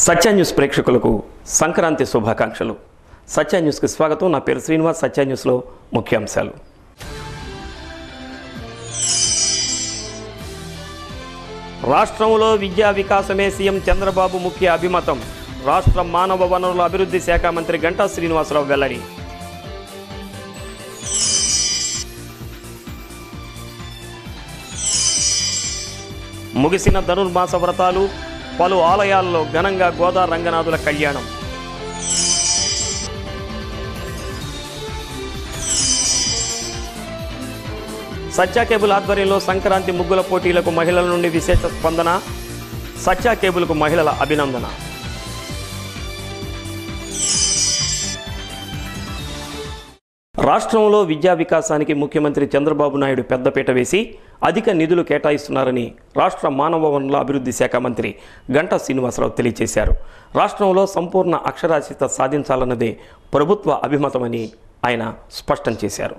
సత్య news ప్రేక్షకులకు సంక్రాంతి శుభాకాంక్షలు సత్య న్యూస్కి స్వాగతం నా పేరు శ్రీనివాస్ సత్య న్యూస్లో ముఖ్యాంశాలు రాష్ట్రంలో విద్యా వికాసమే సీఎం చంద్రబాబు ముఖ్య అభిమతం రాష్ట్ర మానవ వనరుల అభివృద్ధి శాఖ మంత్రి గంటా శ్రీనివాసరావు వెల్లడి ముగిసిన ధనుర్మాస వ్రతాలు పలు ఆలయాల్లో ఘనంగా గోదా రంగనాథుల కళ్యాణం సత్య కేబుల్ ఆధ్వర్యంలో సంక్రాంతి ముగ్గుల పోటీలకు మహిళల నుండి విశేష స్పందన సత్య కేబుల్కు మహిళల అభినందన రాష్ట్రంలో విద్యా వికాసానికి ముఖ్యమంత్రి చంద్రబాబు నాయుడు పెద్దపీట వేసి అధిక నిధులు కేటాయిస్తున్నారని రాష్ట్ర మానవ వనరుల అభివృద్ధి శాఖ మంత్రి గంటా శ్రీనివాసరావు తెలియజేశారు రాష్ట్రంలో సంపూర్ణ అక్షరాస్యత సాధించాలన్నదే ప్రభుత్వ అభిమతమని ఆయన స్పష్టం చేశారు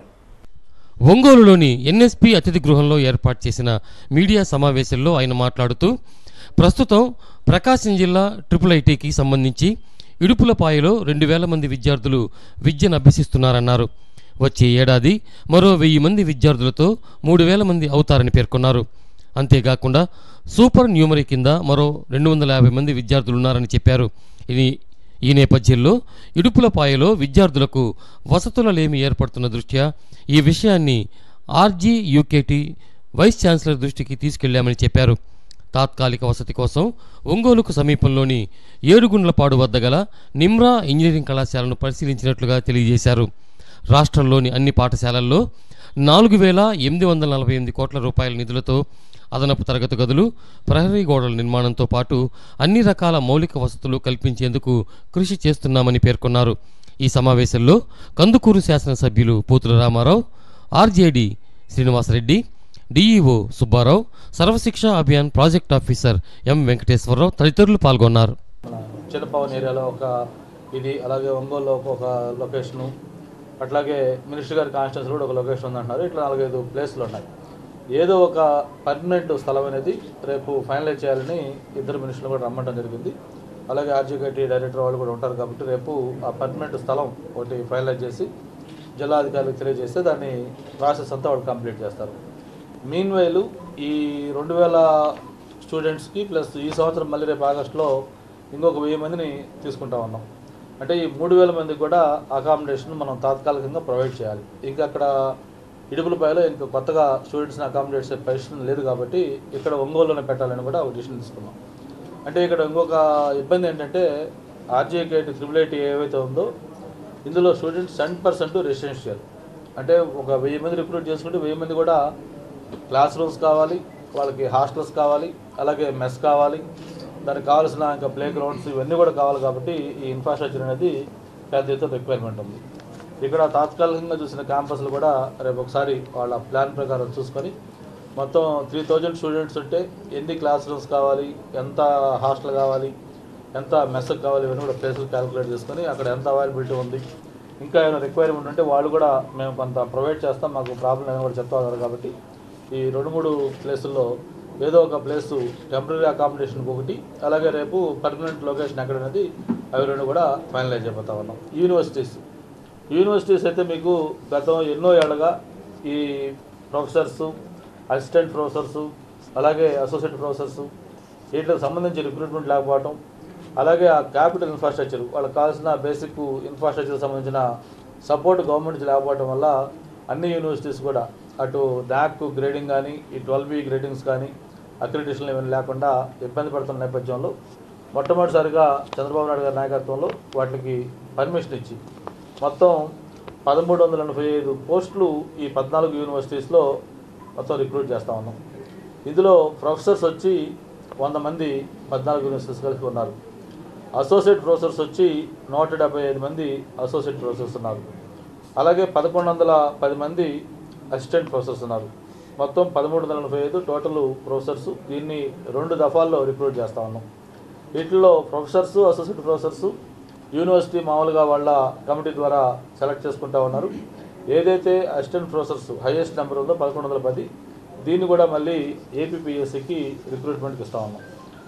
ఒంగోలులోని ఎన్ఎస్పి అతిథి గృహంలో ఏర్పాటు చేసిన మీడియా సమావేశంలో ఆయన మాట్లాడుతూ ప్రస్తుతం ప్రకాశం జిల్లా ట్రిపుల్ ఐటీకి సంబంధించి ఇడుపులపాయలో రెండు వేల మంది విద్యార్థులు విద్యను అభ్యసిస్తున్నారన్నారు వచ్చే ఏడాది మరో వెయ్యి మంది విద్యార్థులతో మూడు వేల మంది అవుతారని పేర్కొన్నారు అంతేకాకుండా సూపర్ న్యూమరీ కింద మరో రెండు వందల యాభై మంది విద్యార్థులున్నారని చెప్పారు ఇది ఈ నేపథ్యంలో ఇడుపులపాయలో విద్యార్థులకు వసతుల లేమి ఏర్పడుతున్న దృష్ట్యా ఈ విషయాన్ని ఆర్జీ యూకేటీ వైస్ ఛాన్సలర్ దృష్టికి తీసుకెళ్లామని చెప్పారు తాత్కాలిక వసతి కోసం ఒంగోలుకు సమీపంలోని ఏడుగుండ్లపాడు వద్ద గల నిమ్రా ఇంజనీరింగ్ కళాశాలను పరిశీలించినట్లుగా తెలియజేశారు రాష్ట్రంలోని అన్ని పాఠశాలల్లో నాలుగు వేల ఎనిమిది వందల నలభై ఎనిమిది కోట్ల రూపాయల నిధులతో అదనపు తరగతి గదులు ప్రహరీ గోడల నిర్మాణంతో పాటు అన్ని రకాల మౌలిక వసతులు కల్పించేందుకు కృషి చేస్తున్నామని పేర్కొన్నారు ఈ సమావేశంలో కందుకూరు శాసనసభ్యులు Poothula Ramarao RJD Srinivasa Reddy DEO Subbarao Sarva Shiksha Abhiyan project officer M Venkateswara Rao తదితరులు పాల్గొన్నారు మన చిన్నపవన్ ఏరియాలో ఒక ఇది అలాగే ఒంగోలులో ఒక లొకేషను అట్లాగే మినిస్టర్ గారి కాన్స్టిట్యూన్సీలో కూడా ఒక లొకేషన్ ఉందంటున్నారు ఇట్లా నాలుగైదు ప్లేస్లు ఉన్నాయి ఏదో ఒక పర్మనెంట్ స్థలం అనేది రేపు ఫైనలైజ్ చేయాలని ఇద్దరు మినిస్టర్లు కూడా రమ్మంటం జరిగింది అలాగే ఆర్జీకటి డైరెక్టర్ వాళ్ళు కూడా ఉంటారు కాబట్టి రేపు ఆ పర్మనెంట్ స్థలం ఒకటి ఫైనలైజ్ చేసి జిల్లా అధికారులకు తెలియజేస్తే దాన్ని ప్రాసెస్ అంతా వాళ్ళు కంప్లీట్ చేస్తారు మీన్ వైలు ఈ రెండు వేల స్టూడెంట్స్కి ప్లస్ ఈ సంవత్సరం మళ్ళీ రేపు ఆగస్టులో ఇంకొక వెయ్యి మందిని తీసుకుంటా ఉన్నాం అంటే ఈ మూడు వేల మందికి కూడా అకామిడేషన్ మనం తాత్కాలికంగా ప్రొవైడ్ చేయాలి ఇంకా అక్కడ ఇడుపులపాయలో ఇంకా కొత్తగా స్టూడెంట్స్ని అకామిడేట్ చేసే పరిస్థితి లేదు కాబట్టి ఇక్కడ ఒంగోలులోనే పెట్టాలని కూడా ఒక డిసిషన్ తీసుకున్నాం అంటే ఇక్కడ ఇంకొక ఇబ్బంది ఏంటంటే ఆర్జీకేటి త్రిబుల్ ఐటీ ఏవైతే ఉందో ఇందులో స్టూడెంట్స్ టెన్ పర్సెంట్ రెసిడెన్షియల్ అంటే ఒక వెయ్యి మంది రిక్రూట్ చేసుకుంటే వెయ్యి మంది కూడా క్లాస్ రూమ్స్ కావాలి వాళ్ళకి హాస్టల్స్ కావాలి అలాగే మెస్ కావాలి దానికి కావాల్సిన ఇంకా ప్లే గ్రౌండ్స్ ఇవన్నీ కూడా కావాలి కాబట్టి ఈ ఇన్ఫ్రాస్ట్రక్చర్ అనేది పెద్ద ఎత్తున రిక్వైర్మెంట్ ఉంది ఇక్కడ తాత్కాలికంగా చూసిన క్యాంపస్లు కూడా రేపు ఒకసారి వాళ్ళ ప్లాన్ ప్రకారం చూసుకొని మొత్తం త్రీ థౌజండ్ స్టూడెంట్స్ ఉంటే ఎన్ని క్లాస్ రూమ్స్ కావాలి ఎంత హాస్టల్ కావాలి ఎంత మెస్ కావాలి ఇవన్నీ కూడా ప్లేసులు క్యాలిక్యులేట్ చేసుకొని అక్కడ ఎంత అవైలబిలిటీ ఉంది ఇంకా ఏమైనా రిక్వైర్మెంట్ ఉంటే వాళ్ళు కూడా మేము కొంత ప్రొవైడ్ చేస్తాం మాకు ప్రాబ్లం ఏమైనా కూడా చెప్తా ఉన్నారు కాబట్టి ఈ రెండు మూడు ప్లేసుల్లో ఏదో ఒక ప్లేస్ టెంపరీ అకామిడేషన్కి ఒకటి అలాగే రేపు పర్మనెంట్ లొకేషన్ ఎక్కడ అనేది అవి రెండు కూడా ఫైనలైజ్ అయిపోతా ఉన్నాం యూనివర్సిటీస్ యూనివర్సిటీస్ అయితే మీకు గతం ఎన్నో ఏళ్ళగా ఈ ప్రొఫెసర్స్ అసిస్టెంట్ ప్రొఫెసర్స్ అలాగే అసోసియేట్ ప్రొఫెసర్స్ వీటికి సంబంధించి రిక్రూట్మెంట్ లేకపోవటం అలాగే ఆ క్యాపిటల్ ఇన్ఫ్రాస్ట్రక్చర్ వాళ్ళకి కావాల్సిన బేసిక్ ఇన్ఫ్రాస్ట్రక్చర్ సంబంధించిన సపోర్ట్ గవర్నమెంట్ నుంచి లేకపోవడం వల్ల అన్ని యూనివర్సిటీస్ కూడా అటు డాక్ గ్రేడింగ్ కానీ ఈ ట్వెల్వ్ బి గ్రేడింగ్స్ కానీ అక్రిడిటేషన్లు ఏమైనా లేకుండా ఇబ్బంది పడుతున్న నేపథ్యంలో మొట్టమొదటిసారిగా చంద్రబాబు నాయుడు గారి నాయకత్వంలో వాటికి పర్మిషన్ ఇచ్చి మొత్తం పదమూడు వందల ఎనభై ఐదు పోస్టులు ఈ పద్నాలుగు యూనివర్సిటీస్లో మొత్తం రిక్రూట్ చేస్తూ ఉన్నాం ఇందులో ప్రొఫెసర్స్ వచ్చి వంద మంది పద్నాలుగు యూనివర్సిటీస్ కలిసి ఉన్నారు అసోసియేట్ ప్రొఫెసర్స్ వచ్చి నూట డెబ్బై ఐదు మంది అసోసియేట్ ప్రొఫెసర్స్ ఉన్నారు అలాగే పదకొండు వందల పది మంది అసిస్టెంట్ ప్రొఫెసర్స్ ఉన్నారు మొత్తం పదమూడు వందల నలభై ఐదు టోటల్ ప్రొఫెసర్స్ దీన్ని రెండు దఫాల్లో రిక్రూట్ చేస్తూ ఉన్నాం వీటిల్లో ప్రొఫెసర్స్ అసోసియేట్ ప్రొఫెసర్స్ యూనివర్సిటీ మామూలుగా వాళ్ళ కమిటీ ద్వారా సెలెక్ట్ చేసుకుంటా ఉన్నారు ఏదైతే అసిస్టెంట్ ప్రొఫెసర్స్ హైయెస్ట్ నెంబర్ ఉందో పదకొండు వందల పది దీన్ని కూడా మళ్ళీ ఏపీపీఎస్సికి రిక్రూట్మెంట్కి ఇస్తా ఉన్నాం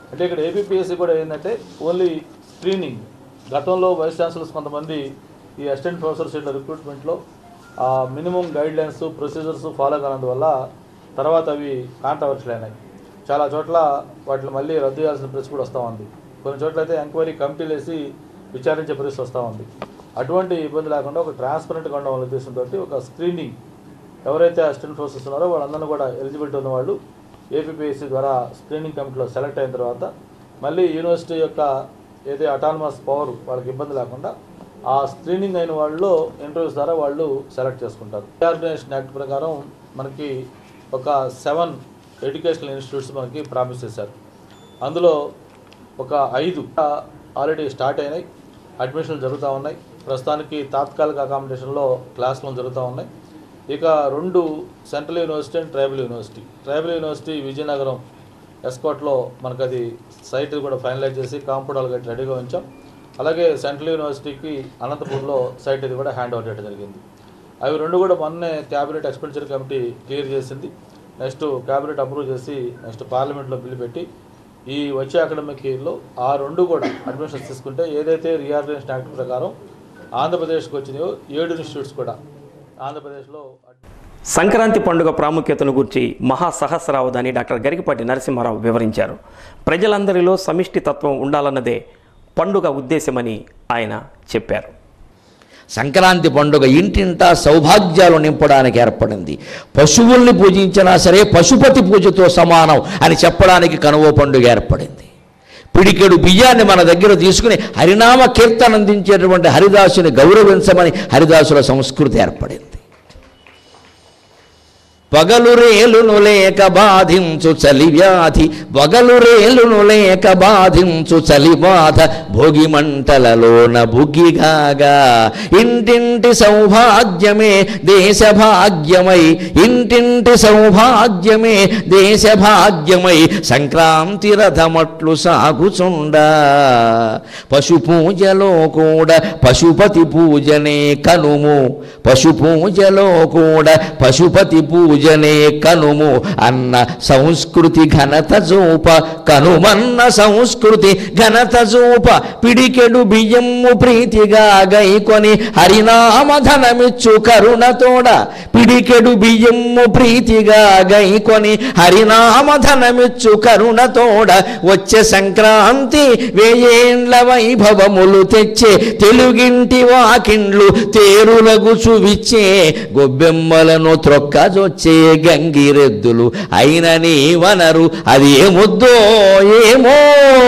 అంటే ఇక్కడ ఏపీఎస్సి కూడా ఏంటంటే ఓన్లీ స్క్రీనింగ్ గతంలో వైస్ ఛాన్సలర్స్ కొంతమంది ఈ అసిస్టెంట్ ప్రొఫెసర్ సీట్ల రిక్రూట్మెంట్లో ఆ minimum guidelines procedures follow కానందువల్ల తర్వాత అవి కాంట్రవర్షియల్ అయినాయి చాలా చోట్ల వాటిని మళ్ళీ రద్దు చేయాల్సిన పరిస్థితి కూడా వస్తూ ఉంది కొన్ని చోట్ల అయితే ఎంక్వైరీ కమిటీలు వేసి విచారించే పరిస్థితి వస్తూ ఉంది అటువంటి ఇబ్బంది లేకుండా ఒక ట్రాన్స్పరెంట్గా ఉండడం వల్ల ఉద్దేశంతో ఒక స్క్రీనింగ్ ఎవరైతే అసిస్టెంట్ ప్రొఫెసర్స్ ఉన్నారో వాళ్ళందరినీ కూడా ఎలిజిబిలిటీ ఉన్న వాళ్ళు ఏపీపీఎస్సీ ద్వారా స్క్రీనింగ్ కమిటీలో సెలెక్ట్ అయిన తర్వాత మళ్ళీ యూనివర్సిటీ యొక్క ఏదే అటానమస్ పవర్ వాళ్ళకి ఇబ్బంది లేకుండా ఆ స్క్రీనింగ్ అయిన వాళ్ళు ఇంటర్వ్యూస్ ద్వారా వాళ్ళు సెలెక్ట్ చేసుకుంటారు రీఆర్గనైజేషన్ యాక్ట్ ప్రకారం మనకి ఒక సెవెన్ ఎడ్యుకేషనల్ ఇన్స్టిట్యూట్స్ మనకి ప్రామిస్ చేశారు అందులో ఒక ఐదు ఆల్రెడీ స్టార్ట్ అయినాయి అడ్మిషన్లు జరుగుతూ ఉన్నాయి ప్రస్తుతానికి తాత్కాలిక అకామిడేషన్లో క్లాస్ రూమ్ జరుగుతూ ఉన్నాయి ఇక రెండు central university and tribal university tribal university Vizianagaram ఎస్కోట్లో మనకు అది సైట్ కూడా ఫైనలైజ్ చేసి కాంపౌండ్ గట్టి రెడీగా ఉంచాం అలాగే సెంట్రల్ యూనివర్సిటీకి అనంతపూర్లో సైట్ ఇది కూడా హ్యాండ్ ఓవర్ చేయడం జరిగింది అవి రెండు కూడా మొన్నే క్యాబినెట్ ఎక్స్పెండిచర్ కమిటీ క్లియర్ చేసింది నెక్స్ట్ క్యాబినెట్ అప్రూవ్ చేసి నెక్స్ట్ పార్లమెంట్లో బిల్లు పెట్టి ఈ వచ్చే అకాడమిక్ ఇయర్లో ఆ రెండు కూడా అడ్మిషన్స్ తీసుకుంటే ఏదైతే రీఆర్గనైజేషన్ యాక్ట్ ప్రకారం ఆంధ్రప్రదేశ్కి వచ్చినాయో ఏడు ఇన్స్టిట్యూట్స్ కూడా ఆంధ్రప్రదేశ్లో సంక్రాంతి పండుగ ప్రాముఖ్యతను గురించి మహాసహస్రావధాని డాక్టర్ గరికపాటి నరసింహారావు వివరించారు ప్రజలందరిలో సమిష్టి తత్వం ఉండాలన్నదే పండుగ ఉద్దేశమని ఆయన చెప్పారు సంక్రాంతి పండుగ ఇంటింటా సౌభాగ్యాలు నింపడానికి ఏర్పడింది పశువుల్ని పూజించినా సరే పశుపతి పూజతో సమానం అని చెప్పడానికి కనువ పండుగ ఏర్పడింది పిడికెడు బియ్యాన్ని మన దగ్గర తీసుకుని హరినామ కీర్తన అందించేటువంటి హరిదాసుని గౌరవించమని హరిదాసుల సంస్కృతి ఏర్పడింది పగలు రేలును లేక బాధించు చలి వ్యాధి పగలు రేలును లేక బాధించు చలి బాధ భోగి మంటలలోన బుగ్గిగాగా ఇంటింటి సౌభాగ్యమే దేశ భాగ్యమై ఇంటింటి సౌభాగ్యమే దేశ భాగ్యమై సంక్రాంతి రథమట్లు సాగుచుండా పశు పూజలో కూడా పశుపతి పూజనే కనుము పశు పూజలో కూడా పశుపతి పూజనే కనుము అన్న సంస్కృతి ఘనత చూప కనుమన్న సంస్కృతి ఘనత చూప పిడికెడు బియ్యము ప్రీతిగా గైకొని హరినామధనమిచ్చు కరుణతోడ పిడికెడు బియ్యము ప్రీతిగా గైకొని హరినామధనమిచ్చు కరుణతోడ వచ్చే సంక్రాంతి వేయేండ్ల వైభవములు తెచ్చే తెలుగింటి వాకిండ్లు తేరులగు చూవిచ్చే గొబ్బెమ్మలను త్రొక్కజొచ్చే గంగిరెద్దులు అయినని వనరు అది ఏముద్దో ఏమో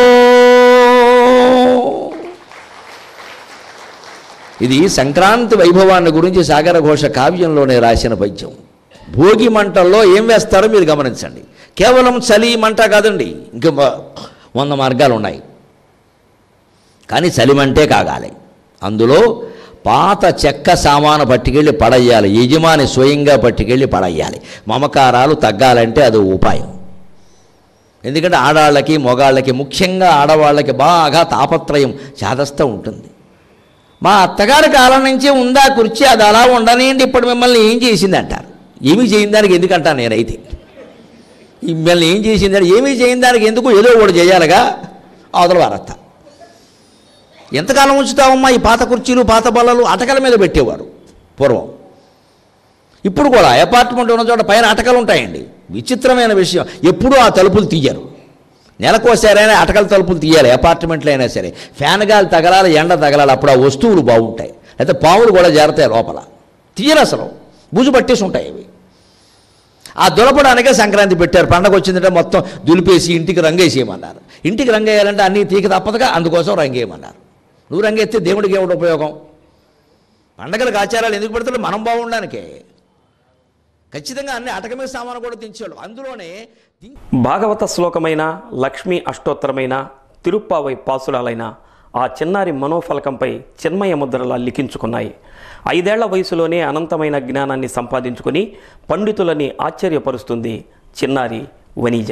ఇది సంక్రాంతి వైభవాన్ని గురించి సాగర ఘోష కావ్యంలోనే రాసిన పద్యం భోగి మంటల్లో ఏం వేస్తారో మీరు గమనించండి కేవలం చలి మంట కాదండి ఇంకా మ- వంద మార్గాలు ఉన్నాయి కానీ చలిమంటే కాగాలి అందులో పాత చెక్క సామాను పట్టుకెళ్ళి పడేయాలి యజమాని స్వయంగా పట్టుకెళ్ళి పడేయాలి మమకారాలు తగ్గాలంటే అది ఉపాయం ఎందుకంటే ఆడాళ్ళకి మొగాళ్ళకి ముఖ్యంగా ఆడవాళ్ళకి బాగా తాపత్రయం చాదస్త ఉంటుంది మా అత్తగారి కాలం నుంచే ఉందా కుర్చీ అది అలా ఉండనేంటి ఇప్పుడు మిమ్మల్ని ఏం చేసింది అంటారు ఏమీ చేయని దానికి ఎందుకంటాను నేనైతే ఈ మిమ్మల్ని ఏం చేసిందని ఏమీ చేయని దానికి ఎందుకు ఏదో ఒకటి చేయాలిగా అవతల వారత్త ఎంతకాలం ఉంచుతావమ్మా ఈ పాత కుర్చీలు పాత బల్లలు అటకల మీద పెట్టేవారు పూర్వం ఇప్పుడు కూడా అపార్ట్మెంట్ ఉన్న చోట పైన అటకలు ఉంటాయండి విచిత్రమైన విషయం ఎప్పుడూ ఆ తలుపులు తీయరు నెలకోసారైనా అటకల తలుపులు తీయాలి అపార్ట్మెంట్లో అయినా సరే ఫ్యాన్ గాలి తగలాలి ఎండ తగలాలి అప్పుడు ఆ వస్తువులు బాగుంటాయి అయితే పాములు కూడా జారుతాయి లోపల తీయరు అసలు బూజు పట్టేసి ఉంటాయి ఇవి ఆ దులపడానికే సంక్రాంతి పెట్టారు పండగ వచ్చిందంటే మొత్తం దులిపేసి ఇంటికి రంగేసేయమన్నారు ఇంటికి రంగేయాలంటే అన్నీ తీక తప్పదుగా అందుకోసం రంగేయమన్నారు నువ్వు రంగేస్తే దేవుడికి ఏమిటి ఉపయోగం పండగలకు ఆచారాలు ఎందుకు పెడతారు మనం బాగుండడానికే ఖచ్చితంగా అన్ని అటక మీద సామాను కూడా దించేవాళ్ళు అందులోనే దిం- భాగవత శ్లోకమైన లక్ష్మీ అష్టోత్తరమైన తిరుప్పావై పాసురాలైన ఆ చిన్నారి మనోఫలకంపై చిన్మయ ముద్రలా లిఖించుకున్నాయి ఐదేళ్ల వయసులోనే అనంతమైన జ్ఞానాన్ని సంపాదించుకుని పండితులని ఆశ్చర్యపరుస్తుంది చిన్నారి వనీజ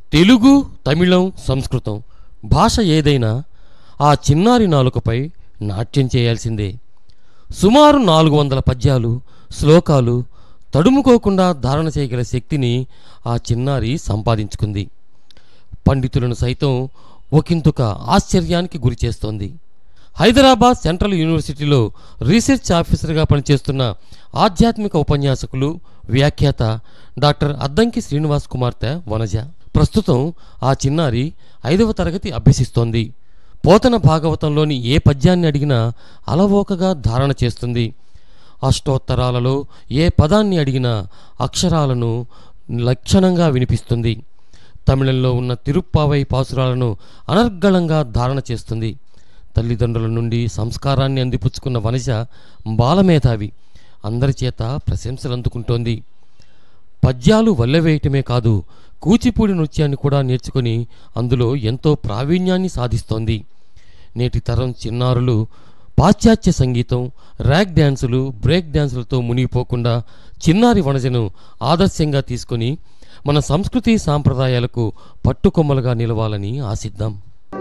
తెలుగు తమిళం సంస్కృతం భాష ఏదైనా ఆ చిన్నారి నాలుకపై నాట్యం చేయాల్సిందే సుమారు నాలుగు వందల పద్యాలు శ్లోకాలు తడుముకోకుండా ధారణ చేయగల శక్తిని ఆ చిన్నారి సంపాదించుకుంది పండితులను సైతం ఒకంతొక ఆశ్చర్యానికి గురి చేస్తోంది హైదరాబాద్ సెంట్రల్ యూనివర్సిటీలో రీసెర్చ్ ఆఫీసర్గా పనిచేస్తున్న ఆధ్యాత్మిక ఉపన్యాసకులు వ్యాఖ్యాత డాక్టర్ అద్దంకి శ్రీనివాస్ కుమార్తె వనజ ప్రస్తుతం ఆ చిన్నారి ఐదవ తరగతి అభ్యసిస్తోంది పోతన భాగవతంలోని ఏ పద్యాన్ని అడిగినా అలవోకగా ధారణ చేస్తుంది అష్టోత్తరాలలో ఏ పదాన్ని అడిగినా అక్షరాలను లక్షణంగా వినిపిస్తుంది తమిళంలో ఉన్న తిరుప్పావై పాసురాలను అనర్గళంగా ధారణ చేస్తుంది తల్లిదండ్రుల నుండి సంస్కారాన్ని అందిపుచ్చుకున్న వనజ బాలమేధావి అందరి చేత ప్రశంసలు అందుకుంటోంది పద్యాలు వల్లెవేయటమే కాదు కూచిపూడి నృత్యాన్ని కూడా నేర్చుకుని అందులో ఎంతో ప్రావీణ్యాన్ని సాధిస్తోంది నేటి తరం చిన్నారులు పాశ్చాత్య సంగీతం ర్యాక్ డ్యాన్సులు బ్రేక్ డ్యాన్సులతో మునిగిపోకుండా చిన్నారి వనజను ఆదర్శంగా తీసుకొని మన సంస్కృతి సాంప్రదాయాలకు పట్టుకొమ్మలుగా నిలవాలని ఆశిద్దాం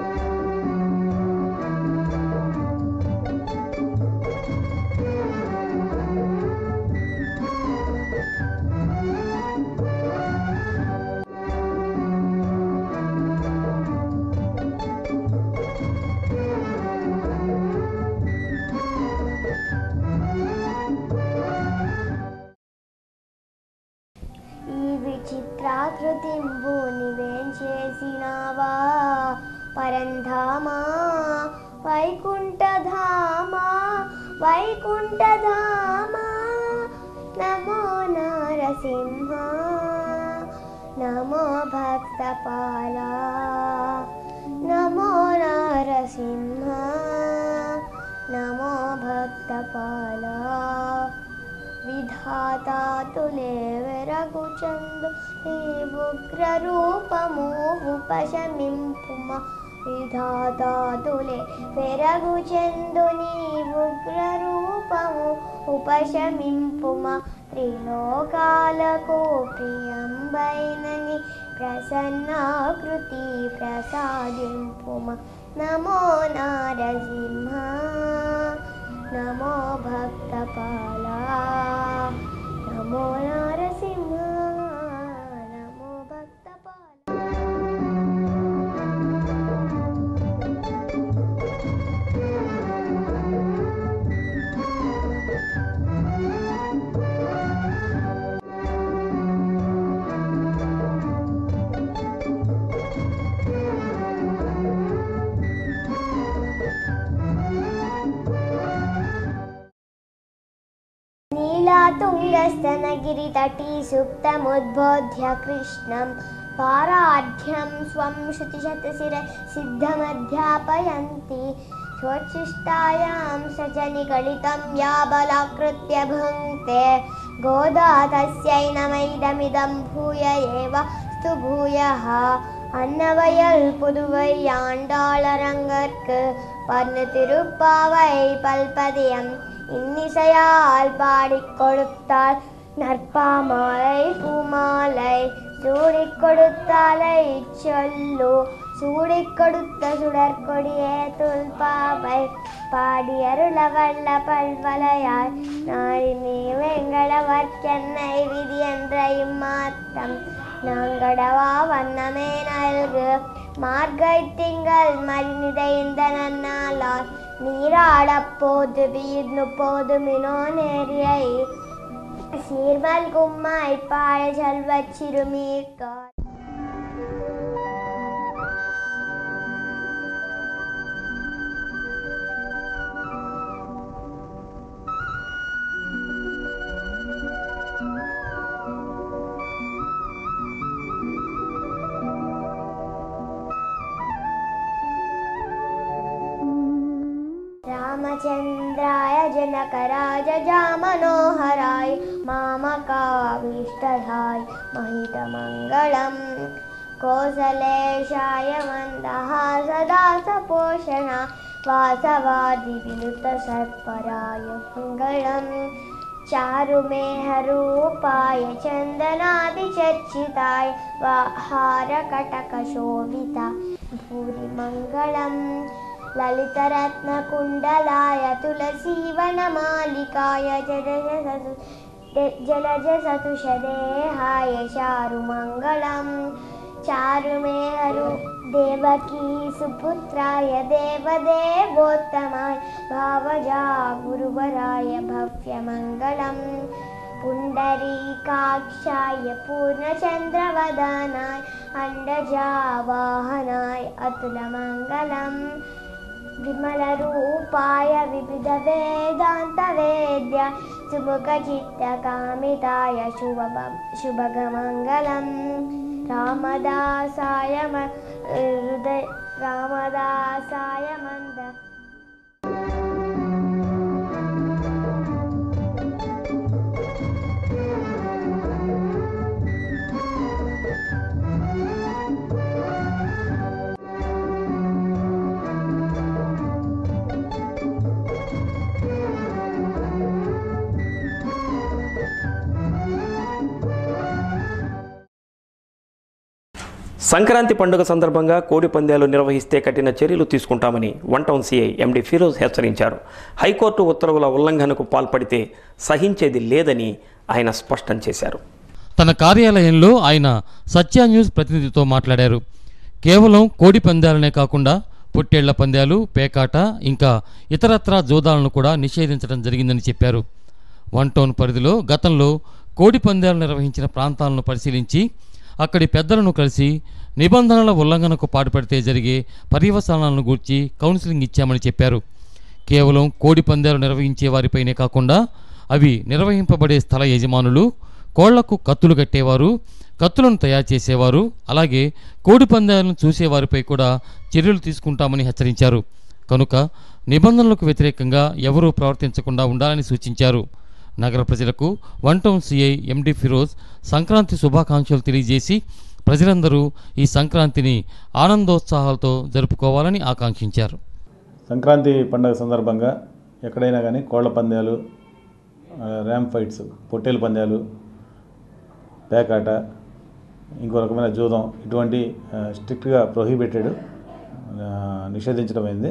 ఈ విచిత్రాకృతింబు నివేం చేసినావా పరంధామా వైకుంఠధామా వైకుంఠధామా నమో నారసింహ నమో భక్తపాల నమో నారసింహ నమో భక్తపాల విధాతా తులే వెరగుచందు నీ ఉగ్ర రూపము ఉపశమింపుమ విధాతా తులే వెరగుచందు నీ ఉగ్ర రూపము ఉపశమింపుమ త్రిలోకాలకు ప్రియంబైనని ప్రసన్నాకృతి ప్రసాదింపుమ నమో నారసింహ నమో భక్తపాల నమో నారసింహ నమో భక్తపాల नीलातुङ्गस्तनगिरितटी सुप्तमुद्बोध्य कृष्णं पाराढ्यं स्वं श्रुतिशतशिर सिद्धमध्यापयन्ति स्वोच्छिष्टायां सजनिगलितं या बलाकृत्य भुङ्क्ते गोदा तस्यै नमैदमिदं भूय एव स्तु भूयः அன்னவயல் புதுவை ஆண்டாளரங்கற்கு பன்னு திருப்பாவை பல்பதியம் இன்னிசையால் பாடிக் கொடுத்தாள் நற்பாமாலை பூமாலை சூடிக் கொடுத்தாலை சொல்லு சூடிக் கொடுத்த சுடற்கொடியே துல்பாவை பாடியருள வல்ல பல்வலையாய் நாடி நீ வெங்கடவர்க்கென்னை விதி என்ற இம்மாத்தம் நாங்கடவா வண்ணமே நல்கு மார்கை திங்கள் மறிநிதைந்த நன்னாளால் நீராடப் போது வீர்னு போதுமினோ நேரியை சீர்மல் கும்மாய் பாழ செல்வச் சிறுமீர்கார் रामचन्द्राय जनकराजजामनोहराय मामकाभीष्टधाय महितमङ्गलम् कोसलेशाय मन्दः सदा सपोषणा वासवादिविनुतसत्पराय मङ्गलम् चारुमेहरूपाय चन्दनादिचर्चिताय हारकटकशोभिता भूरिमङ्गलं ललितरत्नकुण्डलाय तुलसीवनमालिकाय जलजसतु जलजसतुषदेहाय चारुमङ्गलम् चारुमेहरु देवकी सुपुत्राय देवदेवोत्तमाय भावजा गुरुवराय भव्यमङ्गलम् पुण्डरीकाक्षाय पूर्णचन्द्रवदनाय अण्डजावाहनाय अतुलमङ्गलम् विमलरूपाय विविधवेदान्तवेद्य सुमुखचित्तकामिताय शुभ शुभगमङ्गलम् रामदासाय म हृदय रामदासाय मन्द సంక్రాంతి పండుగ సందర్భంగా కోడి పందాలు నిర్వహిస్తే కఠిన చర్యలు తీసుకుంటామని one town CI MD Firoz హెచ్చరించారు హైకోర్టు ఉత్తర్వుల ఉల్లంఘనకు పాల్పడితే సహించేది లేదని ఆయన స్పష్టం చేశారు తన కార్యాలయంలో ఆయన సత్య న్యూస్ ప్రతినిధితో మాట్లాడారు కేవలం కోడి పందాలనే కాకుండా పొట్టేళ్ల పందాలు పేకాట ఇంకా ఇతరత్రా జోదాలను కూడా నిషేధించడం జరిగిందని చెప్పారు వన్ టౌన్ పరిధిలో గతంలో కోడి పందాలు నిర్వహించిన ప్రాంతాలను పరిశీలించి అక్కడి పెద్దలను కలిసి నిబంధనల ఉల్లంఘనకు పాటుపడితే జరిగే పర్యవసానాలను గూర్చి కౌన్సిలింగ్ ఇచ్చామని చెప్పారు కేవలం కోడి పందాలు నిర్వహించే వారిపైనే కాకుండా అవి నిర్వహింపబడే స్థల యజమానులు కోళ్లకు కత్తులు కట్టేవారు కత్తులను తయారు చేసేవారు అలాగే కోడి పందాలను చూసేవారిపై కూడా చర్యలు తీసుకుంటామని హెచ్చరించారు కనుక నిబంధనలకు వ్యతిరేకంగా ఎవరూ ప్రవర్తించకుండా ఉండాలని సూచించారు నగర ప్రజలకు one town CI MD Firoz Sankranti శుభాకాంక్షలు తెలియజేసి ప్రజలందరూ ఈ సంక్రాంతిని ఆనందోత్సాహాలతో జరుపుకోవాలని ఆకాంక్షించారు సంక్రాంతి పండుగ సందర్భంగా ఎక్కడైనా కానీ కోళ్ల పందాలు ఆ, ర్యామ్ ఫైట్స్ పొట్టేలు పందాలు పేకాట ఇంకో రకమైన జూదం ఇటువంటి ఆ, స్ట్రిక్ట్గా ప్రొహిబిటెడ్ ఆ, నిషేధించడం అయింది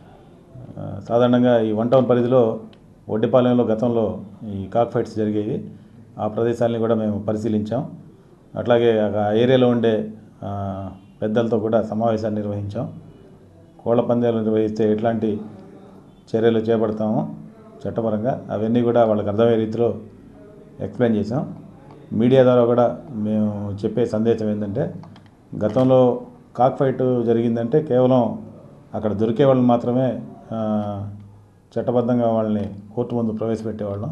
ఆ, సాధారణంగా ఈ వన్ టౌన్ పరిధిలో ఒడ్డిపాలెంలో గతంలో ఈ కాక్ ఫైట్స్ జరిగేవి ఆ ప్రదేశాలని కూడా మేము పరిశీలించాం అట్లాగే ఆ ఏరియాలో ఉండే ఆ, పెద్దలతో కూడా సమావేశాన్ని నిర్వహించాం కోళ్ల పందాలు నిర్వహిస్తే ఎట్లాంటి చర్యలు చేపడతామో చట్టపరంగా అవన్నీ కూడా వాళ్ళకి అర్థమయ్యే రీతిలో ఎక్స్ప్లెయిన్ చేసాం మీడియా ద్వారా కూడా మేము చెప్పే సందేశం ఏంటంటే గతంలో కాక్ ఫైట్ జరిగిందంటే కేవలం అక్కడ దొరికే వాళ్ళని మాత్రమే ఆ, చట్టబద్ధంగా వాళ్ళని కోర్టు ముందు ప్రవేశపెట్టేవాళ్ళం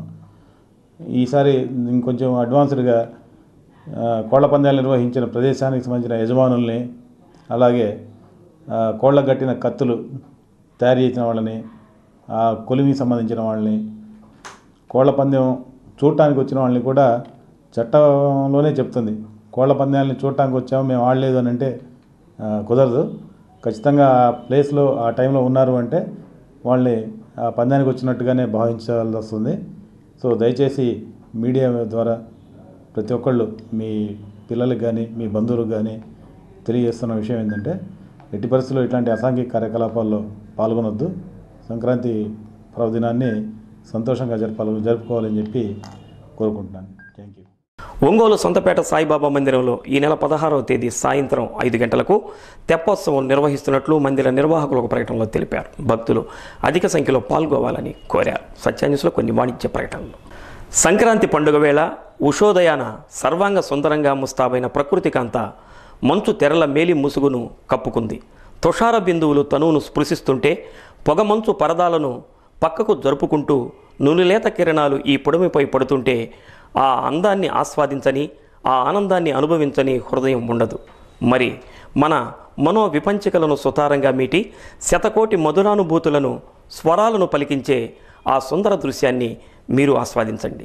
ఈసారి ఇంకొంచెం అడ్వాన్స్డ్గా ఆ, కోళ్ల పందాలు నిర్వహించిన ప్రదేశానికి సంబంధించిన యజమానుల్ని అలాగే ఆ, కోళ్ళకు కట్టిన కత్తులు తయారు చేసిన వాళ్ళని ఆ కొలిమికి సంబంధించిన వాళ్ళని కోళ్ల పందెం చూడటానికి వచ్చిన వాళ్ళని కూడా చట్టంలోనే చెప్తుంది కోళ్ల పందాలని చూడటానికి వచ్చాము మేము ఆడలేదు అని అంటే ఆ, కుదరదు ఖచ్చితంగా ఆ ప్లేస్లో ఆ టైంలో ఉన్నారు అంటే వాళ్ళని ఆ పందానికి వచ్చినట్టుగానే భావించాల్సి వస్తుంది సో దయచేసి మీడియా ద్వారా ప్రతి ఒక్కళ్ళు మీ పిల్లలకు కానీ మీ బంధువులకు కానీ తెలియజేస్తున్న విషయం ఏంటంటే ఎట్టి పరిస్థితుల్లో ఇట్లాంటి అసాంఘిక కార్యకలాపాల్లో పాల్గొనొద్దు సంక్రాంతి పర్వదినాన్ని సంతోషంగా జరపాలి జరుపుకోవాలని చెప్పి కోరుకుంటున్నాను థ్యాంక్ యూ ఒంగోలు సొంతపేట సాయిబాబా మందిరంలో ఈ నెల పదహారవ తేదీ సాయంత్రం ఐదు గంటలకు తెప్పోత్సవం నిర్వహిస్తున్నట్లు మందిర నిర్వాహకులు ఒక ప్రకటనలో తెలిపారు భక్తులు అధిక సంఖ్యలో పాల్గొవాలని కోరారు సత్యాన్యూస్లో కొన్ని వాణిజ్య ప్రకటనలు సంక్రాంతి పండుగ వేళ ఉషోదయాన సర్వాంగ సుందరంగా ముస్తాబైన ప్రకృతి కాంత మంచు తెరల మేలి ముసుగును కప్పుకుంది తుషార బిందువులు తనువును స్పృశిస్తుంటే పొగమంచు పరదాలను పక్కకు జరుపుకుంటూ నులిలేత కిరణాలు ఈ పొడమిపై పడుతుంటే ఆ అందాన్ని ఆస్వాదించని ఆ ఆనందాన్ని అనుభవించని హృదయం ఉండదు మరి మన మనో విపంచికలను సుతారంగా మీటి శతకోటి మధురానుభూతులను స్వరాలను పలికించే ఆ సుందర దృశ్యాన్ని మీరు ఆస్వాదించండి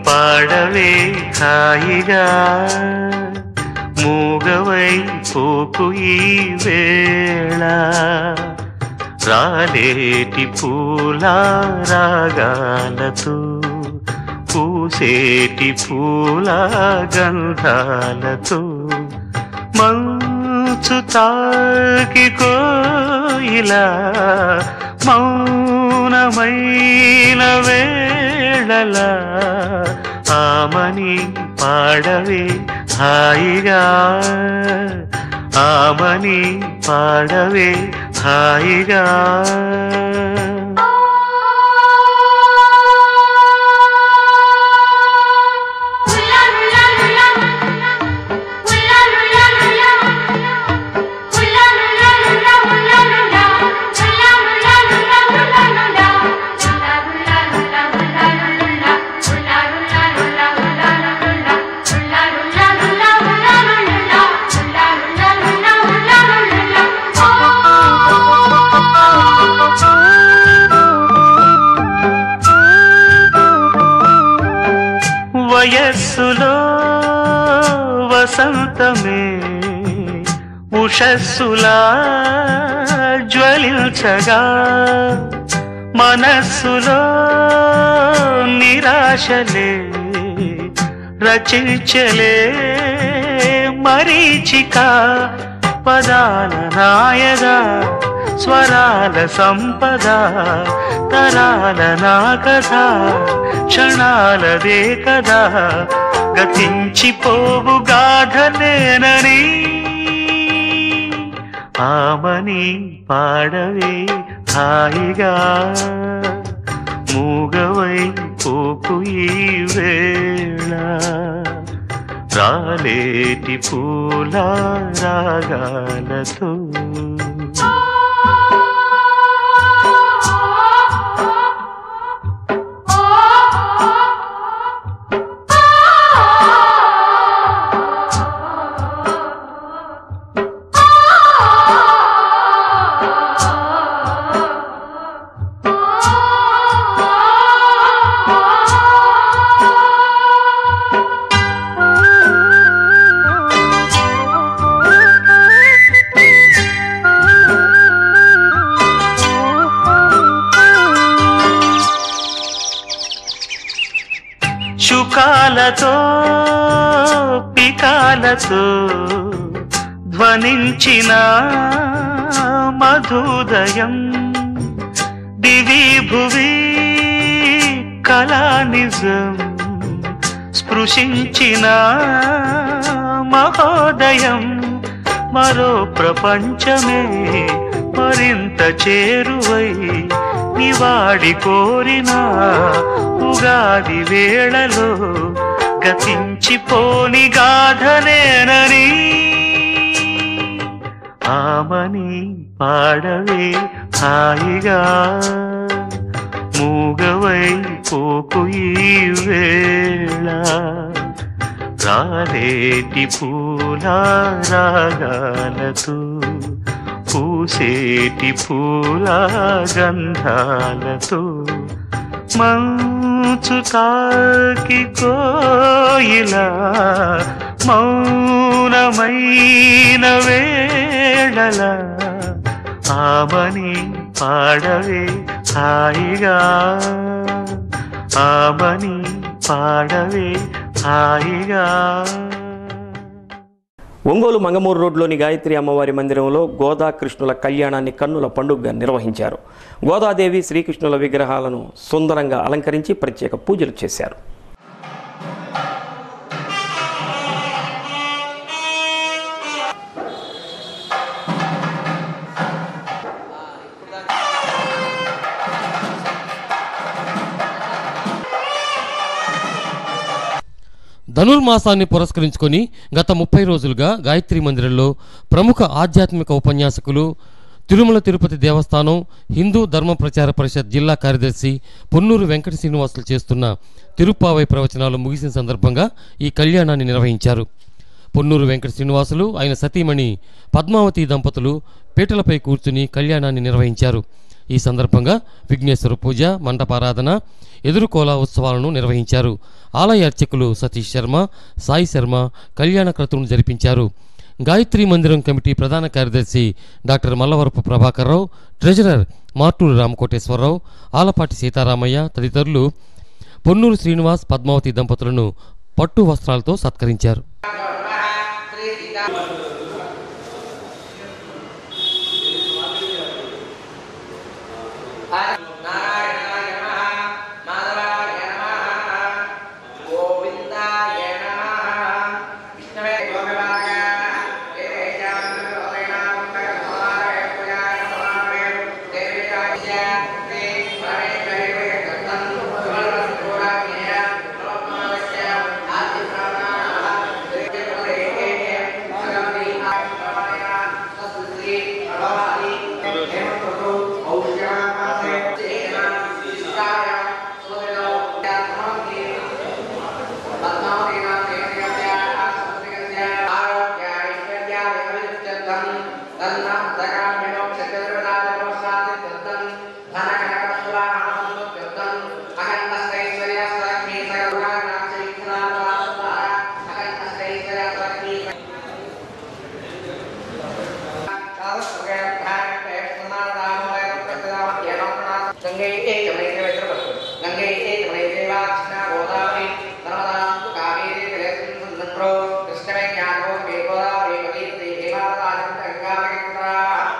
పాడవే హాయిగా మూగవై పోకు ఈ వేళ రాలేటి పూల రాగాలతో పూసేటి పూల గంధాలతో మంచు తాకి కోయిలా మౌనమైన వేళల ఆమని పాడవే హాయిగా ఆమని పాడవే హాయిగా వయస్సులో వసంతమే ఉషస్సులా జ్వలించగా మనస్సులో నిరాశలే రచించలే మరీచిక పదాల నాయగా స్వరాల సంపద తరాల నా కథ క్షణాలదే కదా గతించిపోవు గాథలేనని ఆమని పాడవే హాయిగా మూగవై పోకు ఈ వేళ రాలేటి పూల రాగాలతో శుకాలతో పికాలతో ధ్వనించిన మధుదయం దివి భువి కళానిజం స్పృశించిన మహోదయం మరో ప్రపంచమే మరింత చేరువై నివాడి కోరిన ఉగాది వేళలో గతించిపోని గాథనేనని ఆమని పాడవే హాయిగా మూగవై పోకు ఈ వేళ రాలేటి పూల రాగాలతో పూసేటి పూల గంధాలతో మంచు తాకి కోయిలా మౌనమైన వేళల ఆమని పాడవే హాయిగా ఆమని పాడవే హాయిగా ఒంగోలు మంగమూరు రోడ్లోని గాయత్రి అమ్మవారి మందిరంలో గోదా కృష్ణుల కళ్యాణాన్ని కన్నుల పండుగగా నిర్వహించారు గోదాదేవి శ్రీకృష్ణుల విగ్రహాలను సుందరంగా అలంకరించి ప్రత్యేక పూజలు చేశారు ధనుర్మాసాన్ని పురస్కరించుకొని గత ముప్పై రోజులుగా గాయత్రి మందిరంలో ప్రముఖ ఆధ్యాత్మిక ఉపన్యాసకులు తిరుమల తిరుపతి దేవస్థానం హిందూ ధర్మ ప్రచార పరిషత్ జిల్లా కార్యదర్శి పొన్నూరు వెంకట శ్రీనివాసులు చేస్తున్న తిరుప్పావై ప్రవచనాలు ముగిసిన సందర్భంగా ఈ కళ్యాణాన్ని నిర్వహించారు పొన్నూరు వెంకట శ్రీనివాసులు ఆయన సతీమణి పద్మావతి దంపతులు పీటలపై కూర్చుని కళ్యాణాన్ని నిర్వహించారు ఈ సందర్భంగా విఘ్నేశ్వర పూజ మండపారాధన ఎదురుకోల ఉత్సవాలను నిర్వహించారు ఆలయ అర్చకులు సతీష్ శర్మ సాయి శర్మ కళ్యాణ క్రతువును జరిపించారు గాయత్రి మందిరం కమిటీ ప్రధాన కార్యదర్శి డాక్టర్ మల్లవరపు ప్రభాకర్రావు ట్రెజరర్ మార్టూరు రామకోటేశ్వరరావు ఆలపాటి సీతారామయ్య తదితరులు పొన్నూరు శ్రీనివాస్ పద్మావతి దంపతులను పట్టు వస్త్రాలతో సత్కరించారు గంగే గంగే కృష్ణ గోదావరి నర్మదా కావేరీ కృష్ణో కృష్ణమే జ్ఞానో గోదావరి కవీర్తి హేమావతారం గంగా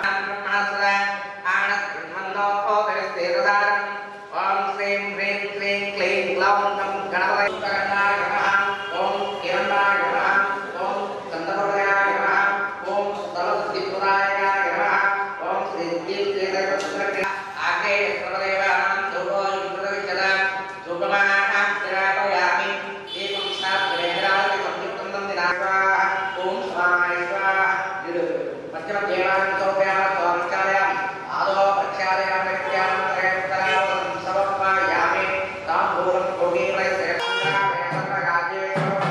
ఓం శ్రీం హ్రీం క్లీం క్లీం గ్లౌం గం గణపతి గణనాయ నమః ఓం కిరణాయ నమః ఓం చంద్రపదయాయ నమః ఓం సరస్వతిపురాయ నమః ఓం శ్రీ కీర్తి ఆగ్నే సర్వదేవానాం ధూపో ఇంద్రవిచల ధూపమాః స్థిరాపయామి దీపం స్థాపయామి సంయుక్తం దినాయ ఓం స్వాహాయ స్వాహా మధ్య మధ్యేవాన్ సౌభ్యామ స్వామిచార్యాం ఆదో ప్రక్షాళయామి ప్రత్యాం త్రయత్తరాం సమర్పయామి తాంబూలం భోగీవై శ్రేష్ఠరాజ్యే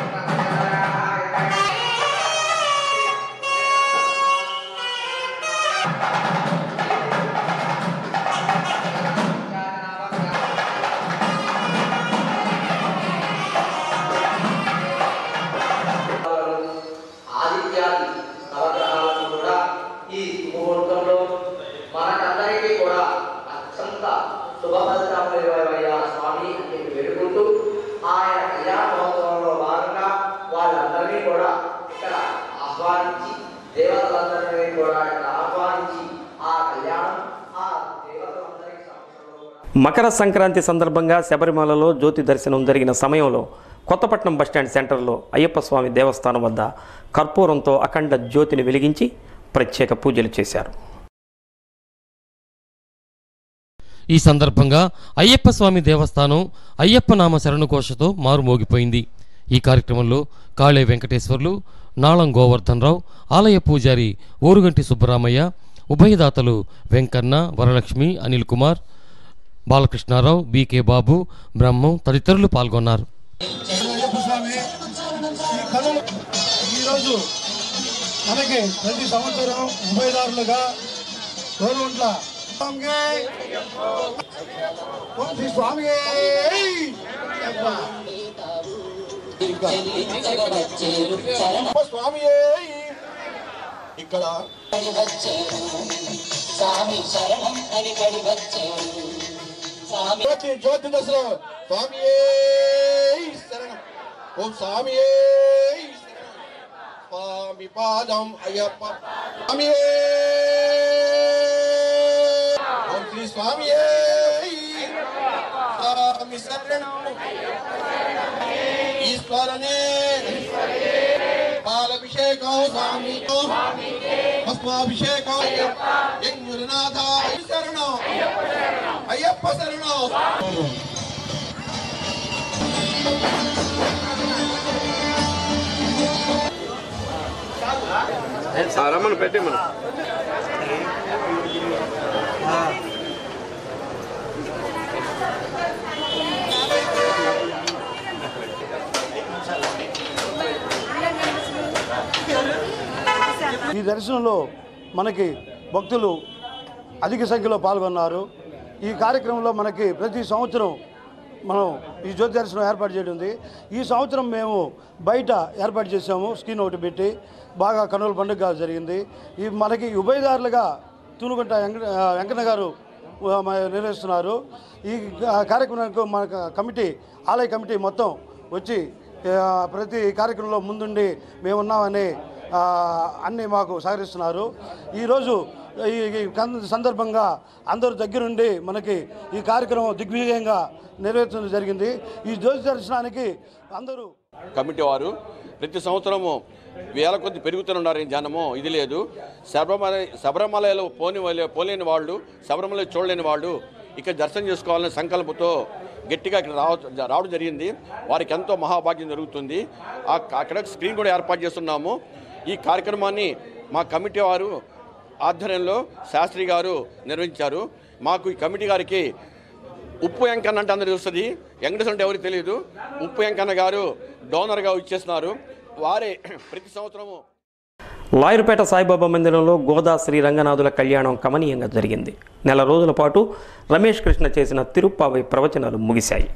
ఆదిత్యాది నవగ్రహాలను కూడా ఈ ముహూర్తంలో మనకందరికీ కూడా అత్యంత శుభభద్రమయ్యా స్వామి అని చెప్పి వేడుకుంటూ ఆయన కళ్యాణ మహోత్సవంలో భాగంగా వాళ్ళందరినీ కూడా ఇక్కడ ఆహ్వానించి దేవతలందరినీ కూడా ఇక్కడ ఆహ్వానించి ఆ కళ్యాణం ఆ దేవతలందరికీ సమక్షంలో కూడా మకర సంక్రాంతి సందర్భంగా శబరిమలలో జ్యోతి దర్శనం జరిగిన సమయంలో కొత్తపట్నం బస్టాండ్ సెంటర్లో అయ్యప్ప స్వామి దేవస్థానం వద్ద కర్పూరంతో అఖండ జ్యోతిని వెలిగించి ప్రత్యేక పూజలు చేశారు ఈ సందర్భంగా అయ్యప్ప స్వామి దేవస్థానం అయ్యప్ప నామ శరణుఘోషతో మారుమోగిపోయింది ఈ కార్యక్రమంలో కాళే వెంకటేశ్వర్లు నాళం గోవర్ధన్ రావు ఆలయ పూజారి ఓరుగంటి సుబ్బరామయ్య ఉభయదాతలు వెంకన్న వరలక్ష్మి అనిల్ కుమార్ బాలకృష్ణారావు బీకే బాబు బ్రహ్మం తదితరులు పాల్గొన్నారు అయ్యప్ప స్వామి ఈ కథలు ఈరోజు మనకి ప్రతి సంవత్సరం ఉభయదారులుగా తోలుంట్ల స్వామికి ఓం శ్రీ స్వామికి అయ్యప్ప స్వామి ఇక్కడ జ్యోతి జ్యోతి దశలో స్వామి శరణం ఓం స్వామి స్వామి పాదం అయ్యప్ప స్వామి ఓం శ్రీ స్వామి స్వామి శరణం ఈశ్వరనే పాలభిషేకం స్వామి భస్మాభిషేకం యంగురునాథ శరణం అయ్యప్ప శరణం రమ్మను పెట్టి మనం ఈ దర్శనంలో మనకి భక్తులు అధిక సంఖ్యలో పాల్గొన్నారు ఈ కార్యక్రమంలో మనకి ప్రతి సంవత్సరం మనం ఈ జ్యోతి దర్శనం ఏర్పాటు చేయడం ఉంది ఈ సంవత్సరం మేము బయట ఏర్పాటు చేసాము స్క్రీన్ ఒకటి పెట్టి బాగా కన్నుల పండుగ జరిగింది ఈ మనకి ఉభయదారులుగా తూనుగుంట వెంకట వెంకన్న గారు ఆ, మ- నిర్వహిస్తున్నారు ఈ కా- కార్యక్రమానికి మన క- కమిటీ ఆలయ కమిటీ మొత్తం వచ్చి ఆ, ప్రతి కార్యక్రమంలో ముందుండి మేమున్నామని ఆ, అన్నీ మాకు సహకరిస్తున్నారు ఈరోజు ఈ ఈ కన్- సందర్భంగా అందరూ దగ్గరుండి మనకి ఈ కార్యక్రమం దిగ్విజయంగా నెరవేర్చడం జరిగింది ఈ జ్యోతి దర్శనానికి అందరూ కమిటీ వారు ప్రతి సంవత్సరము వేల కొద్ది పెరుగుతున్నారు జనము ఇది లేదు శబరిమల శబరిమలలో పోని వాళ్ళే పోలేని వాళ్ళు శబరిమల చూడలేని వాళ్ళు ఇక్కడ దర్శనం చేసుకోవాలనే సంకల్పంతో గట్టిగా ఇక్కడ రావ రావడం జరిగింది వారికి ఎంతో మహాభాగ్యం జరుగుతుంది ఆ అక్కడ స్క్రీన్ కూడా ఏర్పాటు చేస్తున్నాము ఈ కార్యక్రమాన్ని మా కమిటీ వారు ఆధ్వర్యంలో శాస్త్రి గారు నిర్వహించారు మాకు ఈ కమిటీ గారికి ఉప్పు వెంకన్న అంటే అందరికీ వస్తుంది వెంకటేశ్వర అంటే ఎవరికి తెలియదు ఉప్పు వెంకన్న గారు డోనర్గా ఇచ్చేస్తున్నారు వారే ప్రతి సంవత్సరము లాయరుపేట సాయిబాబా మందిరంలో గోదా శ్రీ రంగనాథుల కళ్యాణం కమనీయంగా జరిగింది నెల రోజుల పాటు రమేష్ కృష్ణ చేసిన తిరుప్పావై ప్రవచనాలు ముగిశాయి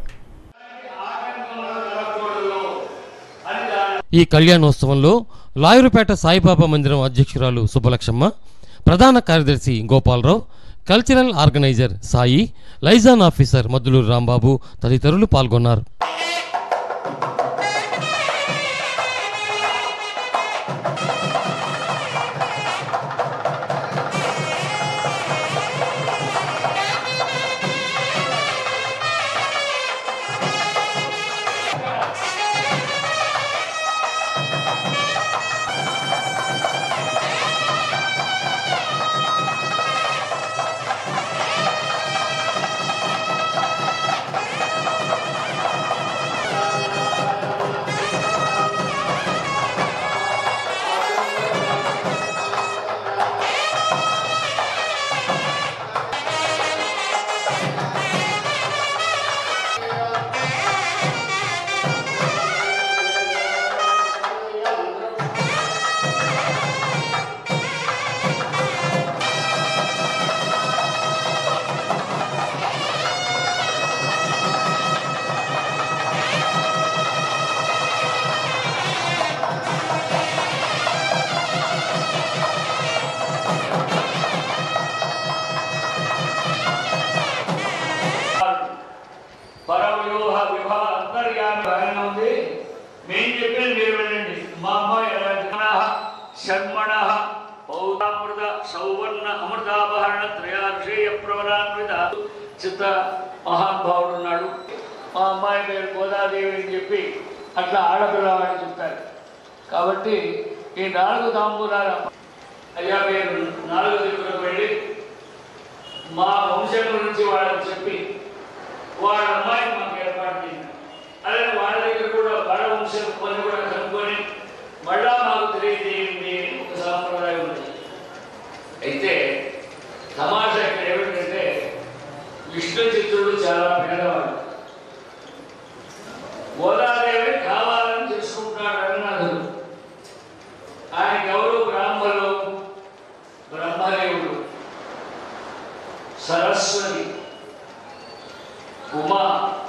ఈ కళ్యాణోత్సవంలో లాయరుపేట సాయిబాబా మందిరం అధ్యక్షురాలు సుబ్బలక్ష్మ ప్రధాన కార్యదర్శి Gopal Rao cultural organiser Sai liaison officer Madduluru Rambabu తదితరులు పాల్గొన్నారు పరవ్యూహ విభాగ అంతర్యామి బాగానే ఉంది మేము చెప్పింది మీరు వినండి మా అమ్మాయి ఎలాంటి షర్మణ పౌతామృత సౌవర్ణ అమృతాపహరణ త్రయాక్షేయ ప్రవరాన్విత చిత్త మహానుభావుడు ఉన్నాడు మా అమ్మాయి పేరు గోదాదేవి అని చెప్పి అట్లా ఆడపిల్లవాడిని చెప్తారు కాబట్టి ఈ నాలుగు తాంబూలాల అయ్యా మీరు నాలుగు దిక్కులకు వెళ్ళి మా వంశం గురించి వాళ్ళకి చెప్పి వాళ్ళ అమ్మాయిని మాకు ఏర్పాటు చేయండి అలాగే వాళ్ళ దగ్గర కూడా వాళ్ళ వంశం కొన్ని కూడా కనుక్కొని మళ్ళా మాకు తెలియజేయండి అని ఒక సాంప్రదాయం ఉంది అయితే తమాషా ఇక్కడ ఏమిటంటే విష్ణు చిత్రుడు చాలా పేదవాడు గోదాదేవి కావాలని చేసుకుంటున్నాడు రంగనాథుడు ఆయనకి ఎవరు బ్రాహ్మలు బ్రహ్మదేవుడు సరస్వతి ఉమా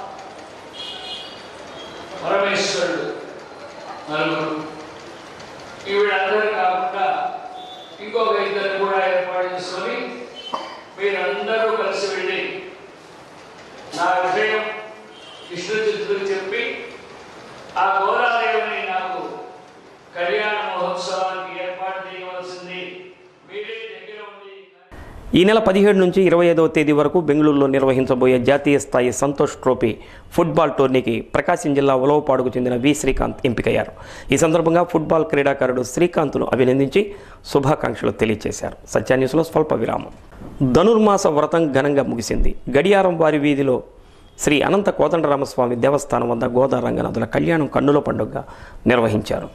పరమేశ్వరుడు నలుగురు ఈవిడందరూ కాకుండా ఇంకొక ఇద్దరు కూడా ఏర్పాటు చేసుకొని మీరందరూ కలిసి వెళ్ళి నా విషయం విష్ణు చిత్రులకు చెప్పి ఆ గోదాదేవిని నాకు కళ్యాణ మహోత్సవానికి ఏర్పాటు చేయవలసింది మీరే దగ్గర ఉండి ఈ నెల పదిహేడు నుంచి ఇరవై ఐదవ తేదీ వరకు బెంగళూరులో నిర్వహించబోయే జాతీయ స్థాయి సంతోష్ ట్రోఫీ ఫుట్బాల్ టోర్నీకి ప్రకాశం జిల్లా ఉలవపాడుకు చెందిన వి శ్రీకాంత్ ఎంపికయ్యారు ఈ సందర్భంగా ఫుట్బాల్ క్రీడాకారుడు శ్రీకాంత్ను అభినందించి శుభాకాంక్షలు తెలియజేశారు సత్య న్యూస్లో స్వల్ప విరామం ధనుర్మాస వ్రతం ఘనంగా ముగిసింది గడియారం వారి వీధిలో శ్రీ అనంత కోదండరామస్వామి దేవస్థానం వద్ద గోదా రంగనాథుల కళ్యాణం కన్నుల పండుగగా నిర్వహించారు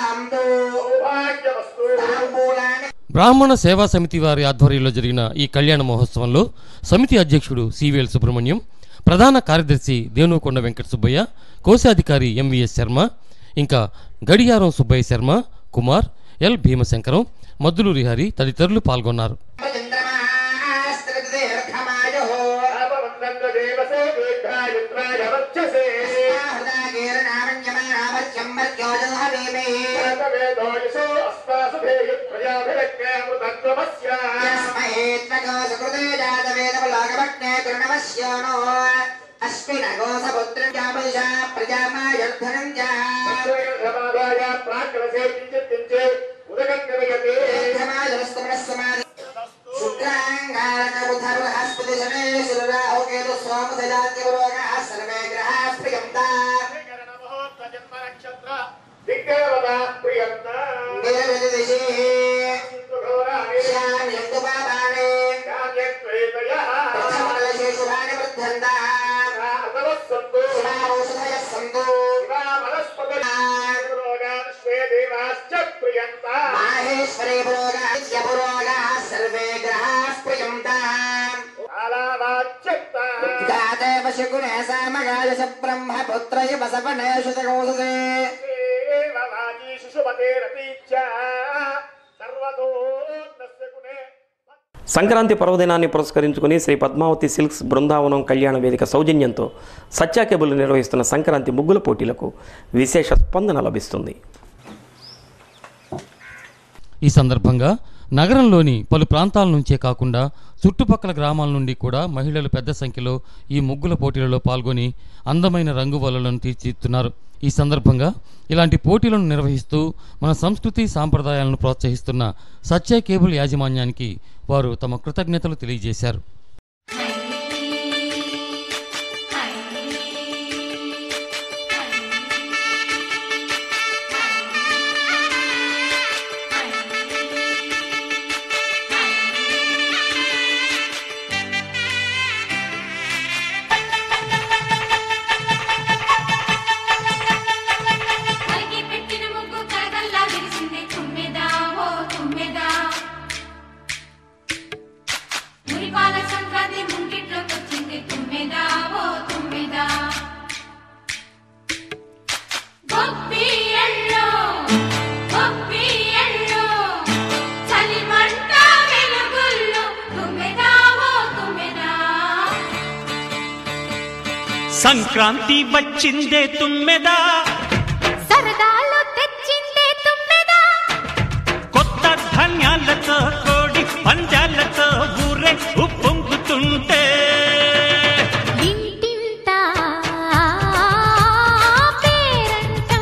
బ్రాహ్మణ సేవా సమితి వారి ఆధ్వర్యంలో జరిగిన ఈ కళ్యాణ మహోత్సవంలో సమితి అధ్యక్షుడు సివిఎల్ సుబ్రహ్మణ్యం ప్రధాన కార్యదర్శి దేనుకొండ వెంకట సుబ్బయ్య కోశాధికారి ఎంవిఎస్ శర్మ ఇంకా గడియారం సుబ్బయ్య శర్మ కుమార్ ఎల్ భీమశంకరం మద్దులూరి హరి తదితరులు పాల్గొన్నారు अस्यानो अश्विनगोसपुत्रं चापदिशा प्रजामायुर्धनं च उदकं शुक्राङ्गारकबुधर्वहस्पतिशने शिरराहुकेतु सोमसजात्यवरोगः सर्वे ग्रहाः प्रियन्ता माहेश्वरे पुरोगास्य पुरोगाः सर्वे ग्रहाः प्रियन्ताम् जाते शकुने सामगाय स ब्रह्मपुत्र बसवने शुतकोससे సంక్రాంతి పర్వదినాన్ని పురస్కరించుకుని శ్రీ పద్మావతి సిల్క్స్ బృందావనం కళ్యాణ వేదిక సౌజన్యంతో సత్యా కేబుల్ నిర్వహిస్తున్న సంక్రాంతి ముగ్గుల పోటీలకు విశేష స్పందన లభిస్తుంది ఈ సందర్భంగా నగరంలోని పలు ప్రాంతాల నుంచే కాకుండా చుట్టుపక్కల గ్రామాల నుండి కూడా మహిళలు పెద్ద సంఖ్యలో ఈ ముగ్గుల పోటీలలో పాల్గొని అందమైన రంగు వలలను తీర్చిదిద్దుతున్నారు ఈ సందర్భంగా ఇలాంటి పోటీలను నిర్వహిస్తూ మన సంస్కృతి సాంప్రదాయాలను ప్రోత్సహిస్తున్న సత్య కేబుల్ యాజమాన్యానికి వారు తమ కృతజ్ఞతలు తెలియజేశారు కలిగి పెట్టిన ముగ్గు కరగల్లా విరిసింది తుమ్మెదా ఓ తుమ్మెదా మురిపాల సంక్రాంతి ముంగిట్లోకి వచ్చింది తుమ్మెదా ఓ తుమ్మెదా గొప్పి ఎల్లో గొప్పి ఎల్లో చలిమంట వెలుగుల్లో తుమ్మెదా ఓ తుమ్మెదా సంక్రాంతి వచ్చిందే తుమ్మెదా సరదాలో తెచ్చిందే తుమ్మెదా కొత్త ధాన్యాలతో కోడి పంజాలతో ఊరే ఉప్పొంగుతుంటే ఇంటింత పేరంటం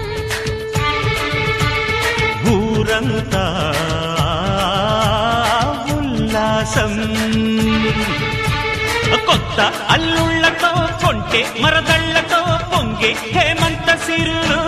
ఊరంతా ఉల్లాసం కొత్త అల్లుళ్ళతో కొంటే మరదళ్ళతో పొంగే హేమంత సిరులు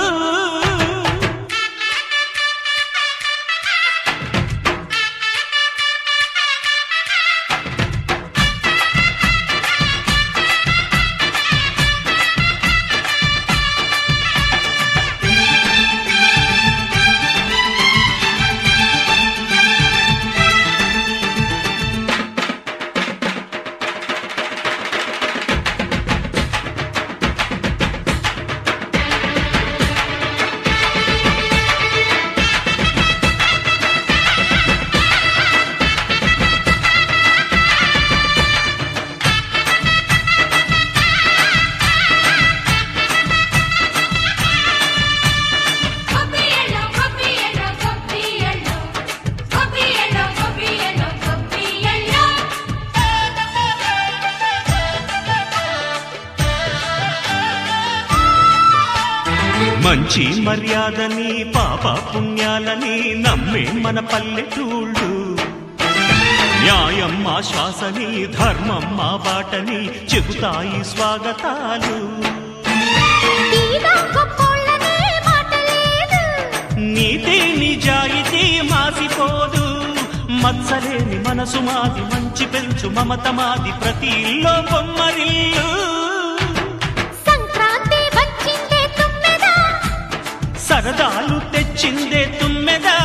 గొప్పి ఎల్లో గొప్పి ఎల్లో గొప్పి ఎల్లో గొప్పి ఎల్లో గొప్పి ఎల్లో గొప్పి ఎల్లో మంచి మర్యాదని పాప పుణ్యాలని నమ్మే మన పల్లెటూళ్ళు న్యాయం మా శ్వాసని ధర్మం మా బాటని చెబుతాయి స్వాగతాలు తీరా గొప్పోళ్ళనే మాట లేదు నీతి నిజాయితీ మాసిపోదు మత్సలేని మనసు మాది మంచి పెంచు మమత మాది ప్రతి ఇల్లో బొమ్మరిల్లు సంక్రాంతి వచ్చిందే తుమ్మెదా సరదాలు తెచ్చిందే తుమ్మెదా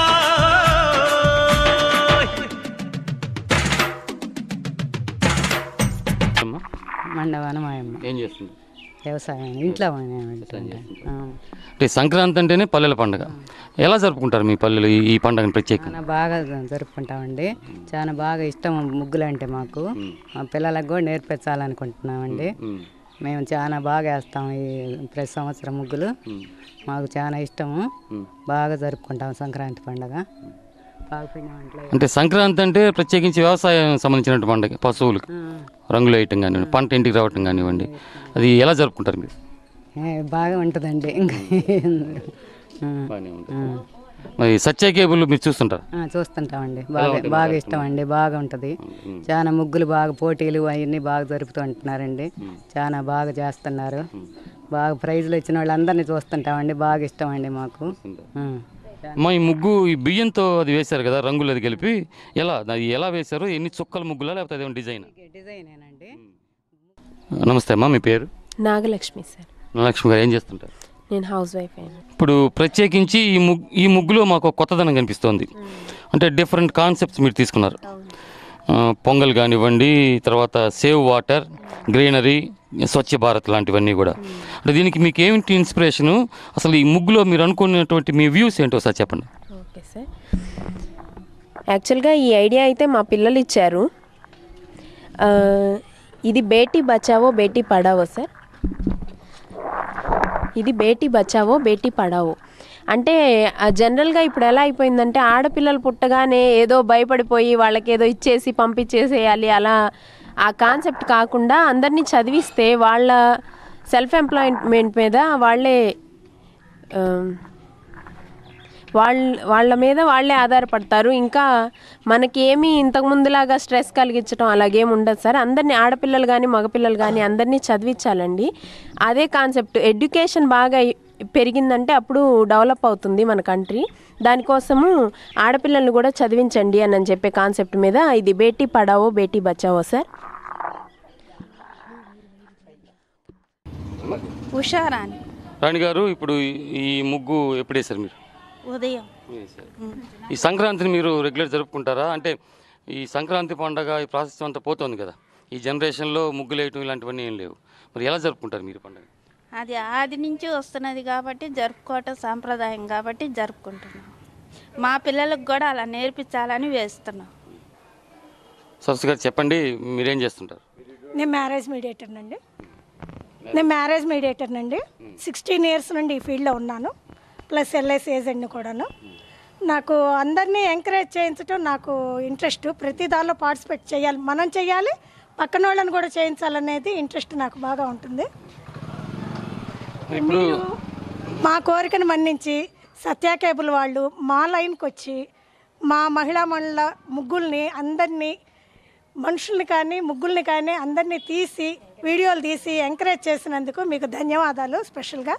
మండవాన మాయమ్మ ఏం చేస్తుంది వ్యవసాయం ఇంట్లో ఆ. అంటే సంక్రాంతి అంటేనే పల్లెల పండుగ ఎలా జరుపుకుంటారు మీ పల్లెలు ఈ- ఈ పండుగను ప్రత్యేకంగా చాలా బాగా జరుపుకుంటామండి చాలా బాగా ఇష్టం ముగ్గులు అంటే మాకు మా పిల్లలకు కూడా నేర్పించాలనుకుంటున్నామండి మేము చాలా బాగా వేస్తాం ఈ ప్రతి సంవత్సరం ముగ్గులు మాకు చాలా ఇష్టము బాగా జరుపుకుంటాం సంక్రాంతి పండుగ బాగా పిండి వంటలు అంటే సంక్రాంతి అంటే ప్రత్యేకించి వ్యవసాయం సంబంధించిన పండుగ పశువులకు రంగులు వేయటం కానివ్వండి పంట ఇంటికి రావటం కానివ్వండి అది ఎలా జరుపుకుంటారు మీరు ఏ, బాగా ఉంటుందండి ఇంకా బాగానే ఉంటుంది మరి సత్య కేబుల్ మీరు చూస్తుంటారు ఆ, చూస్తుంటామండి బాగా ఉంటుంది బాగా మరి ఇష్టం అండి బాగా ఉంటుంది చాలా ముగ్గులు బాగా పోటీలు అవన్నీ బాగా జరుపుతూ ఉంటున్నారండి చాలా బాగా చేస్తున్నారు బాగా ప్రైజ్లు వచ్చిన వాళ్ళందరినీ చూస్తుంటామండి బాగా ఇష్టం అండి మాకు ఆ. మా ఈ ముగ్గు ఈ బియ్యంతో అది వేశారు కదా రంగులు అది కలిపి ఎలా అది ఎలా వేశారు ఎన్ని చుక్కల ముగ్గులా లేకపోతే అదేమో డిజైన్ డిజైనేనండి నమస్తే అమ్మా మీ పేరు నాగలక్ష్మి సార్ లక్ష్మి గారు ఏం చేస్తుంటారు నేను హౌస్ వైఫ్ అయినా ఇప్పుడు ప్రత్యేకించి ఈ ముగ్గు ఈ ముగ్గులో మాకు ఒక కొత్తదనం కనిపిస్తోంది అంటే డిఫరెంట్ కాన్సెప్ట్స్ మీరు తీసుకున్నారు ఆ, పొంగల్ కానివ్వండి తర్వాత save water greenery Swachh Bharat లాంటివన్నీ కూడా అంటే దీనికి మీకు ఏమిటి ఇన్స్పిరేషను అసలు ఈ ముగ్గులో మీరు అనుకున్నటువంటి మీ వ్యూస్ ఏంటో సార్ చెప్పండి ఓకే సార్ యాక్చువల్గా ఈ ఐడియా అయితే మా పిల్లలు ఇచ్చారు ఆ, ఇది బేటీ బచావో బేటీ పడావో సార్ ఇది బేటీ బచావో బేటీ పడావో అంటే ఆ, జనరల్గా ఇప్పుడు ఎలా అయిపోయిందంటే ఆడపిల్లలు పుట్టగానే ఏదో భయపడిపోయి వాళ్ళకి ఏదో ఇచ్చేసి పంపించేసేయాలి అలా ఆ కాన్సెప్ట్ కాకుండా అందరినీ చదివిస్తే వాళ్ళ సెల్ఫ్ ఎంప్లాయ్మెంట్ మీద వాళ్ళే ఆ, వాళ్ళ వాళ్ళ మీద వాళ్ళే ఆధారపడతారు ఇంకా మనకి ఏమీ ఇంతకుముందులాగా స్ట్రెస్ కలిగించడం అలాగేం ఉండదు సార్ అందరినీ ఆడపిల్లలు కానీ మగపిల్లలు కానీ అందరినీ చదివించాలండి అదే కాన్సెప్ట్ ఎడ్యుకేషన్ బాగా పెరిగిందంటే అప్పుడు డెవలప్ అవుతుంది మన కంట్రీ దానికోసము ఆడపిల్లల్ని కూడా చదివించండి అని అని చెప్పే కాన్సెప్ట్ మీద ఇది బేటీ పడావో బేటీ బచావో సార్ ఉషారాణి రాణి గారు ఇప్పుడు ఈ- ఈ ముగ్గు ఎప్పుడు వేశారు మీరు ఉదయం ఈ సంక్రాంతిని మీరు రెగ్యులర్ జరుపుకుంటారా అంటే ఈ సంక్రాంతి పండగ ఈ ప్రాసెస్ అంతా పోతుంది కదా ఈ జనరేషన్లో ముగ్గులు వేయటం ఇలాంటివన్నీ ఏం లేవు మరి ఎలా జరుపుకుంటారు మీరు పండగ అది ఆది నుంచి వస్తున్నది కాబట్టి జరుపుకోవటం సాంప్రదాయం కాబట్టి జరుపుకుంటున్నాం మా పిల్లలకు కూడా అలా నేర్పించాలని వేస్తున్నాం సరస్సు గారు చెప్పండి మీరేం చేస్తుంటారు నేను మ్యారేజ్ మీడియేటర్ అండి నేను మ్యారేజ్ మీడియేటర్ అండి సిక్స్టీన్ ఇయర్స్ నుండి ఈ ఫీల్డ్లో ఉన్నాను ప్లస్ ఎల్ఐసి ఏజెంట్ని కూడాను నాకు అందరినీ ఎంకరేజ్ చేయించడం నాకు ఇంట్రెస్ట్ ప్రతి దానిలో పార్టిసిపేట్ చేయాలి మనం చేయాలి పక్కన వాళ్ళని కూడా చేయించాలనేది ఇంట్రెస్ట్ నాకు బాగా ఉంటుంది ఇప్పుడు మా కోరికను మన్నించి సత్య కేబుల్ వాళ్ళు మా లైన్కి వచ్చి మా మహిళా మండల ముగ్గుల్ని అందరినీ మనుషుల్ని కానీ ముగ్గుల్ని కానీ అందరినీ తీసి వీడియోలు తీసి ఎంకరేజ్ చేసినందుకు మీకు ధన్యవాదాలు స్పెషల్గా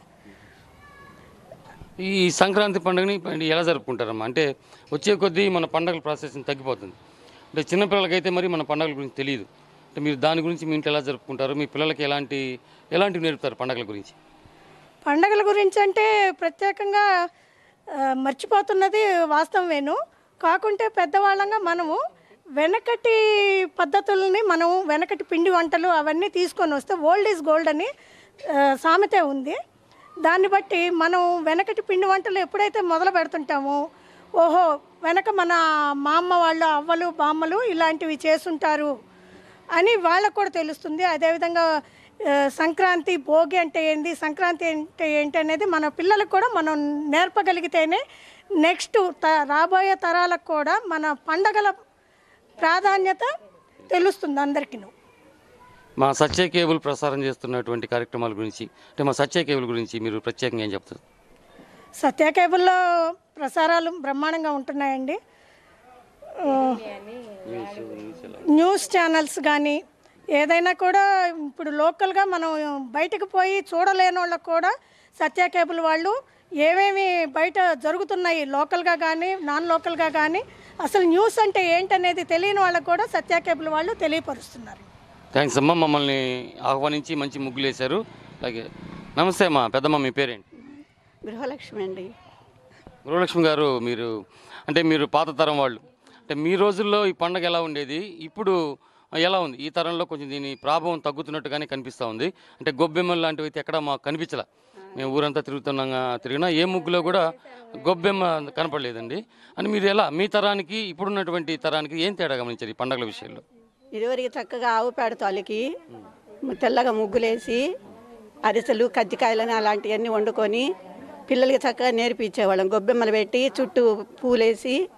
ఈ సంక్రాంతి పండుగని పండి ఎలా జరుపుకుంటారమ్మా అంటే వచ్చే కొద్దీ మన పండగల ప్రాసెస్ తగ్గిపోతుంది అంటే చిన్నపిల్లలకైతే మరి మన పండగల గురించి తెలియదు అంటే మీరు దాని గురించి మీ ఇంట్లో ఎలా జరుపుకుంటారు మీ పిల్లలకి ఎలాంటి ఎలాంటివి నేర్పుతారు పండగల గురించి పండగల గురించి అంటే ప్రత్యేకంగా ఆ, మర్చిపోతున్నది వాస్తవమేను కాకుంటే పెద్దవాళ్ళంగా మనము వెనకటి పద్ధతుల్ని మనం వెనకటి పిండి వంటలు అవన్నీ తీసుకొని వస్తే ఓల్డ్ ఈజ్ గోల్డ్ అని ఆ, సామెతే ఉంది దాన్ని బట్టి మనం వెనకటి పిండి వంటలు ఎప్పుడైతే మొదలు పెడుతుంటామో ఓహో వెనక మన మా అమ్మ వాళ్ళు అవ్వలు బామ్మలు ఇలాంటివి చేసుంటారు అని వాళ్ళకు కూడా తెలుస్తుంది అదేవిధంగా ఆ, సంక్రాంతి భోగి అంటే ఏంది సంక్రాంతి అంటే ఏంటి అనేది మన పిల్లలకు కూడా మనం నేర్పగలిగితేనే నెక్స్ట్ త రాబోయే తరాలకు కూడా మన పండగల ప్రాధాన్యత తెలుస్తుంది అందరికీ మా సత్య కేబుల్ ప్రసారం చేస్తున్నటువంటి కార్యక్రమాల గురించి అంటే మా సత్య కేబుల్ గురించి మీరు ప్రత్యేకంగా ఏం చెప్తారు సత్య కేబుల్లో ప్రసారాలు బ్రహ్మాండంగా ఉంటున్నాయండి ఆ, న్యూస్ ఛానల్స్ కానీ ఏదైనా కూడా ఇప్పుడు లోకల్గా మనం బయటకు పోయి చూడలేని వాళ్ళకు కూడా సత్య కేబుల్ వాళ్ళు ఏమేమి బయట జరుగుతున్నాయి లోకల్గా కానీ నాన్ లోకల్గా కానీ అసలు న్యూస్ అంటే ఏంటనేది తెలియని వాళ్ళకు కూడా సత్య కేబుల్ వాళ్ళు తెలియపరుస్తున్నారు థ్యాంక్స్ అమ్మా మమ్మల్ని ఆహ్వానించి మంచి ముగ్గులు వేశారు అలాగే నమస్తే అమ్మా పెద్దమ్మ మీ పేరేంటి గృహలక్ష్మి అండి గృహలక్ష్మి గారు మీరు అంటే మీరు పాత తరం వాళ్ళు అంటే మీ రోజుల్లో ఈ పండగ ఎలా ఉండేది ఇప్పుడు ఎలా ఉంది ఈ తరంలో కొంచెం దీని ప్రభావం తగ్గుతున్నట్టుగానే కనిపిస్తూ ఉంది అంటే గొబ్బెమ్మలు లాంటివి అయితే ఎక్కడ మాకు కనిపించలే మేము ఊరంతా తిరుగుతున్నాగా తిరిగినా ఏ ముగ్గులో కూడా గొబ్బెమ్మ కనపడలేదండి అని మీరు ఎలా మీ తరానికి ఇప్పుడున్నటువంటి తరానికి ఏం తేడా గమనించారు ఈ పండగల విషయంలో ఇదివరకు చక్కగా ఆవు పేడ తొలికి తెల్లగా ముగ్గులేసి అరిసెలు కజ్జికాయలని అలాంటివన్నీ వండుకొని పిల్లలకి చక్కగా నేర్పించేవాళ్ళం గొబ్బెమ్మలు పెట్టి చుట్టూ పూలేసి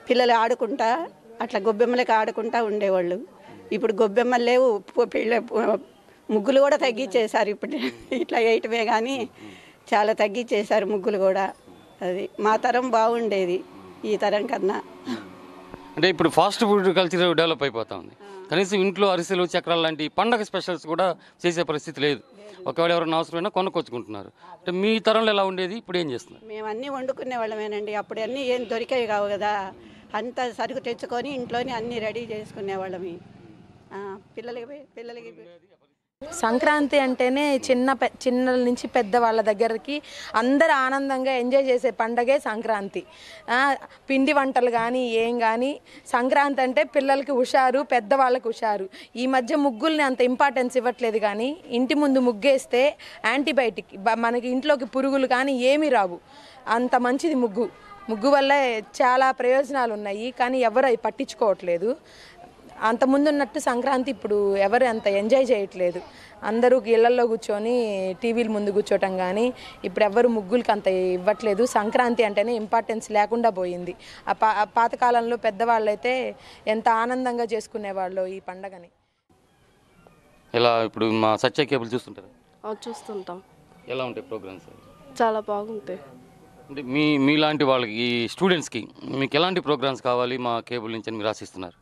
పిల్లలు ఆడుకుంటా అట్లా గొబ్బెమ్మలకి ఆడుకుంటా ఉండేవాళ్ళు ఇప్పుడు గొబ్బెమ్మలు లేవు పు- పిల్ల పు- ముగ్గులు కూడా తగ్గించేశారు ఇప్పుడు ఇట్లా వేయటమే కానీ చాలా తగ్గించేశారు ముగ్గులు కూడా అది మా తరం బాగుండేది ఈ తరం కన్నా అంటే ఇప్పుడు ఫాస్ట్ ఫుడ్ కల్చర్ డెవలప్ అయిపోతా ఉంది కనీసం ఇంట్లో అరిసెలు చక్రాలు లాంటి పండగ స్పెషల్స్ కూడా చేసే పరిస్థితి లేదు ఒకవేళ ఎవరైనా అవసరమైనా కొనుక్కొచ్చుకుంటున్నారు అంటే మీ తరంలో ఎలా ఉండేది ఇప్పుడు ఏం చేస్తున్నారు మేము అన్నీ వండుకునే వాళ్ళమేనండి అప్పుడు అన్నీ ఏం దొరికేవి కావు కదా అంతా సరుకు తెచ్చుకొని ఇంట్లోనే అన్నీ రెడీ చేసుకునే వాళ్ళమి పిల్లలకి పిల్లలకి సంక్రాంతి అంటేనే చిన్న పె చిన్నల నుంచి పెద్ద వాళ్ళ దగ్గరికి అందరు ఆనందంగా ఎంజాయ్ చేసే పండగే సంక్రాంతి ఆ, పిండి వంటలు కానీ ఏం కానీ సంక్రాంతి అంటే పిల్లలకి హుషారు పెద్దవాళ్ళకి హుషారు ఈ మధ్య ముగ్గుల్ని అంత ఇంపార్టెన్స్ ఇవ్వట్లేదు కానీ ఇంటి ముందు ముగ్గేస్తే యాంటీబయాటిక్ బ- మనకి ఇంట్లోకి పురుగులు కానీ ఏమీ రావు అంత మంచిది ముగ్గు ముగ్గు వల్ల చాలా ప్రయోజనాలు ఉన్నాయి కానీ ఎవరు అవి పట్టించుకోవట్లేదు అంత ముందు ఉన్నట్టు సంక్రాంతి ఇప్పుడు ఎవరు అంత ఎంజాయ్ చేయట్లేదు అందరూ ఇళ్లలో కూర్చొని టీవీల ముందు కూర్చోటం కానీ ఇప్పుడు ఎవరు ముగ్గులకి అంత ఇవ్వట్లేదు సంక్రాంతి అంటేనే ఇంపార్టెన్స్ లేకుండా పోయింది ఆ పా ఆ పాతకాలంలో పెద్దవాళ్ళు అయితే ఎంత ఆనందంగా చేసుకునేవాళ్ళు ఈ పండగని ఇలా ఇప్పుడు మా సత్య కేబుల్ చూస్తుంటారు చూస్తుంటాం ఎలా ఉంటాయి ప్రోగ్రామ్స్ చాలా బాగుంటాయి అంటే మీ మీలాంటి వాళ్ళకి ఈ స్టూడెంట్స్కి మీకు ఎలాంటి ప్రోగ్రామ్స్ కావాలి మా కేబుల్ నుంచి అని మీరు ఆశిస్తున్నారు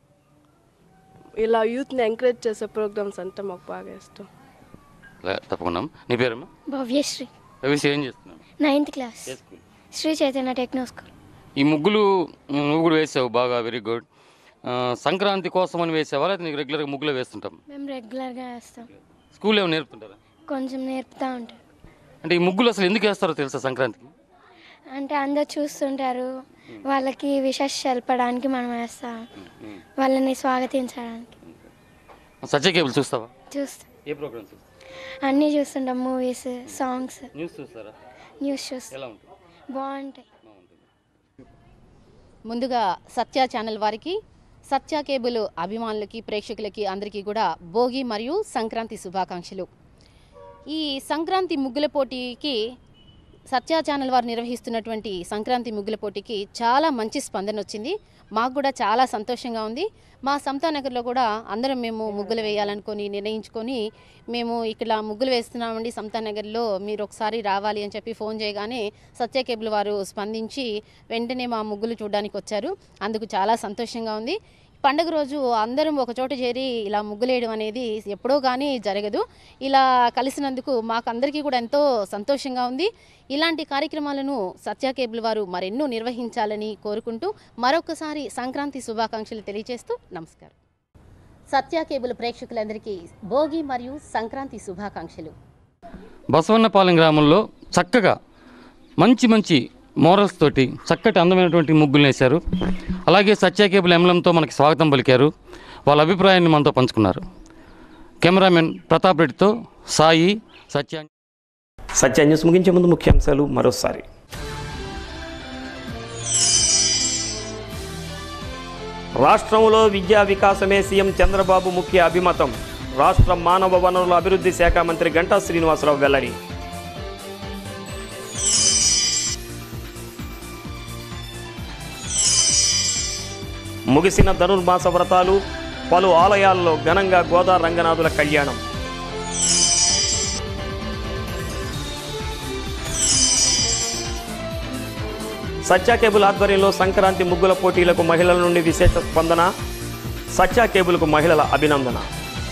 ఇలా యూత్ని ఎంకరేజ్ చేసే ప్రోగ్రామ్స్ అంటే మాకు బాగా ఇష్టం లే- తప్పకుండా నీ పేరమ్మా భవ్యశ్రీ రవిసి ఏం చేస్తున్నావు నైన్త్ క్లాస్ ఏ school Sri Chaitanya techno school ఈ ముగ్గులు నువ్వు కూడా వేసావు బాగా వెరీ గుడ్ సంక్రాంతి కోసం అని వేసావా లేదా నీకు రెగ్యులర్గా ముగ్గులు వేస్తుంటాం మేము రెగ్యులర్గా వేస్తాం స్కూల్ ఏమైనా నేర్పుతుంటారా కొంచెం నేర్పుతూ ఉంటారు అంటే ఈ ముగ్గులు అసలు ఎందుకు వేస్తారో తెలుసా సంక్రాంతికి అంటే అందరు చూస్తుంటారు వాళ్ళకి విషెస్ తెలపడానికి మనం వేస్తాం వాళ్ళని స్వాగతించడానికి సత్య కేబుల్ చూస్తావా చూస్తాం ఏ ప్రోగ్రామ్స్ చూస్తావు అన్నీ చూస్తుంటాం మూవీస్ సాంగ్స్ న్యూస్ చూస్తారా న్యూస్ చూస్తాం ఎలా ఉంటుంది బాగుంటాయి ముందుగా సత్య ఛానల్ వారికి సత్య కేబుల్ అభిమానులకి ప్రేక్షకులకి అందరికీ కూడా భోగి మరియు సంక్రాంతి శుభాకాంక్షలు ఈ సంక్రాంతి ముగ్గుల పోటీకి సత్య ఛానల్ వారు నిర్వహిస్తున్నటువంటి సంక్రాంతి ముగ్గుల పోటీకి చాలా మంచి స్పందన వచ్చింది మాకు కూడా చాలా సంతోషంగా ఉంది మా సమతానగర్లో కూడా అందరం మేము ముగ్గులు వేయాలనుకొని నిర్ణయించుకొని మేము ఇక్కడ ముగ్గులు వేస్తున్నామండి సమతానగర్లో మీరు ఒకసారి రావాలి అని చెప్పి ఫోన్ చేయగానే సత్య కేబుల్ వారు స్పందించి వెంటనే మా ముగ్గులు చూడడానికి వచ్చారు అందుకు చాలా సంతోషంగా ఉంది పండుగ రోజు అందరం ఒక చోట చేరి ఇలా ముగ్గులేయడం అనేది ఎప్పుడో కానీ జరగదు ఇలా కలిసినందుకు మాకందరికీ కూడా ఎంతో సంతోషంగా ఉంది ఇలాంటి కార్యక్రమాలను సత్య కేబుల్ వారు మరెన్నో నిర్వహించాలని కోరుకుంటూ మరొకసారి సంక్రాంతి శుభాకాంక్షలు తెలియజేస్తూ నమస్కారం సత్య కేబుల్ ప్రేక్షకులందరికీ భోగి మరియు సంక్రాంతి శుభాకాంక్షలు బసవన్నపాలెం గ్రామంలో చక్కగా మంచి మంచి మోరల్స్ తోటి చక్కటి అందమైనటువంటి ముగ్గులు వేశారు అలాగే సత్య కేబుల్ ఎంలంతో మనకి స్వాగతం పలికారు వాళ్ళ అభిప్రాయాన్ని మనతో పంచుకున్నారు కెమెరామెన్ ప్రతాప్ రెడ్డితో సాయి సత్య సత్య న్యూస్ ముగించే ముందు ముఖ్యాంశాలు మరోసారి రాష్ట్రంలో విద్యా వికాసమే సీఎం చంద్రబాబు ముఖ్య అభిమతం రాష్ట్ర మానవ వనరుల అభివృద్ధి శాఖ మంత్రి గంటా శ్రీనివాసరావు వెల్లడి ముగిసిన ధనుర్మాస వ్రతాలు పలు ఆలయాల్లో ఘనంగా గోదా రంగనాథుల కళ్యాణం సత్యా కేబుల్ ఆధ్వర్యంలో సంక్రాంతి ముగ్గుల పోటీలకు మహిళల నుండి విశేష స్పందన సత్యా కేబుల్కు మహిళల అభినందన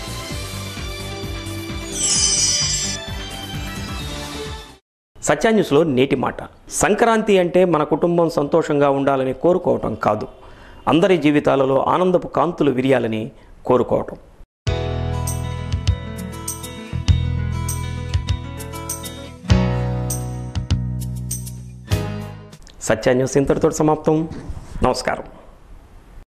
సత్యా న్యూస్లో నేటి మాట సంక్రాంతి అంటే మన కుటుంబం సంతోషంగా ఉండాలని కోరుకోవటం కాదు అందరి జీవితాలలో ఆనందపు కాంతులు విరియాలని కోరుకోవటం సత్యా న్యూస్ ఇంతటితో సమాప్తం నమస్కారం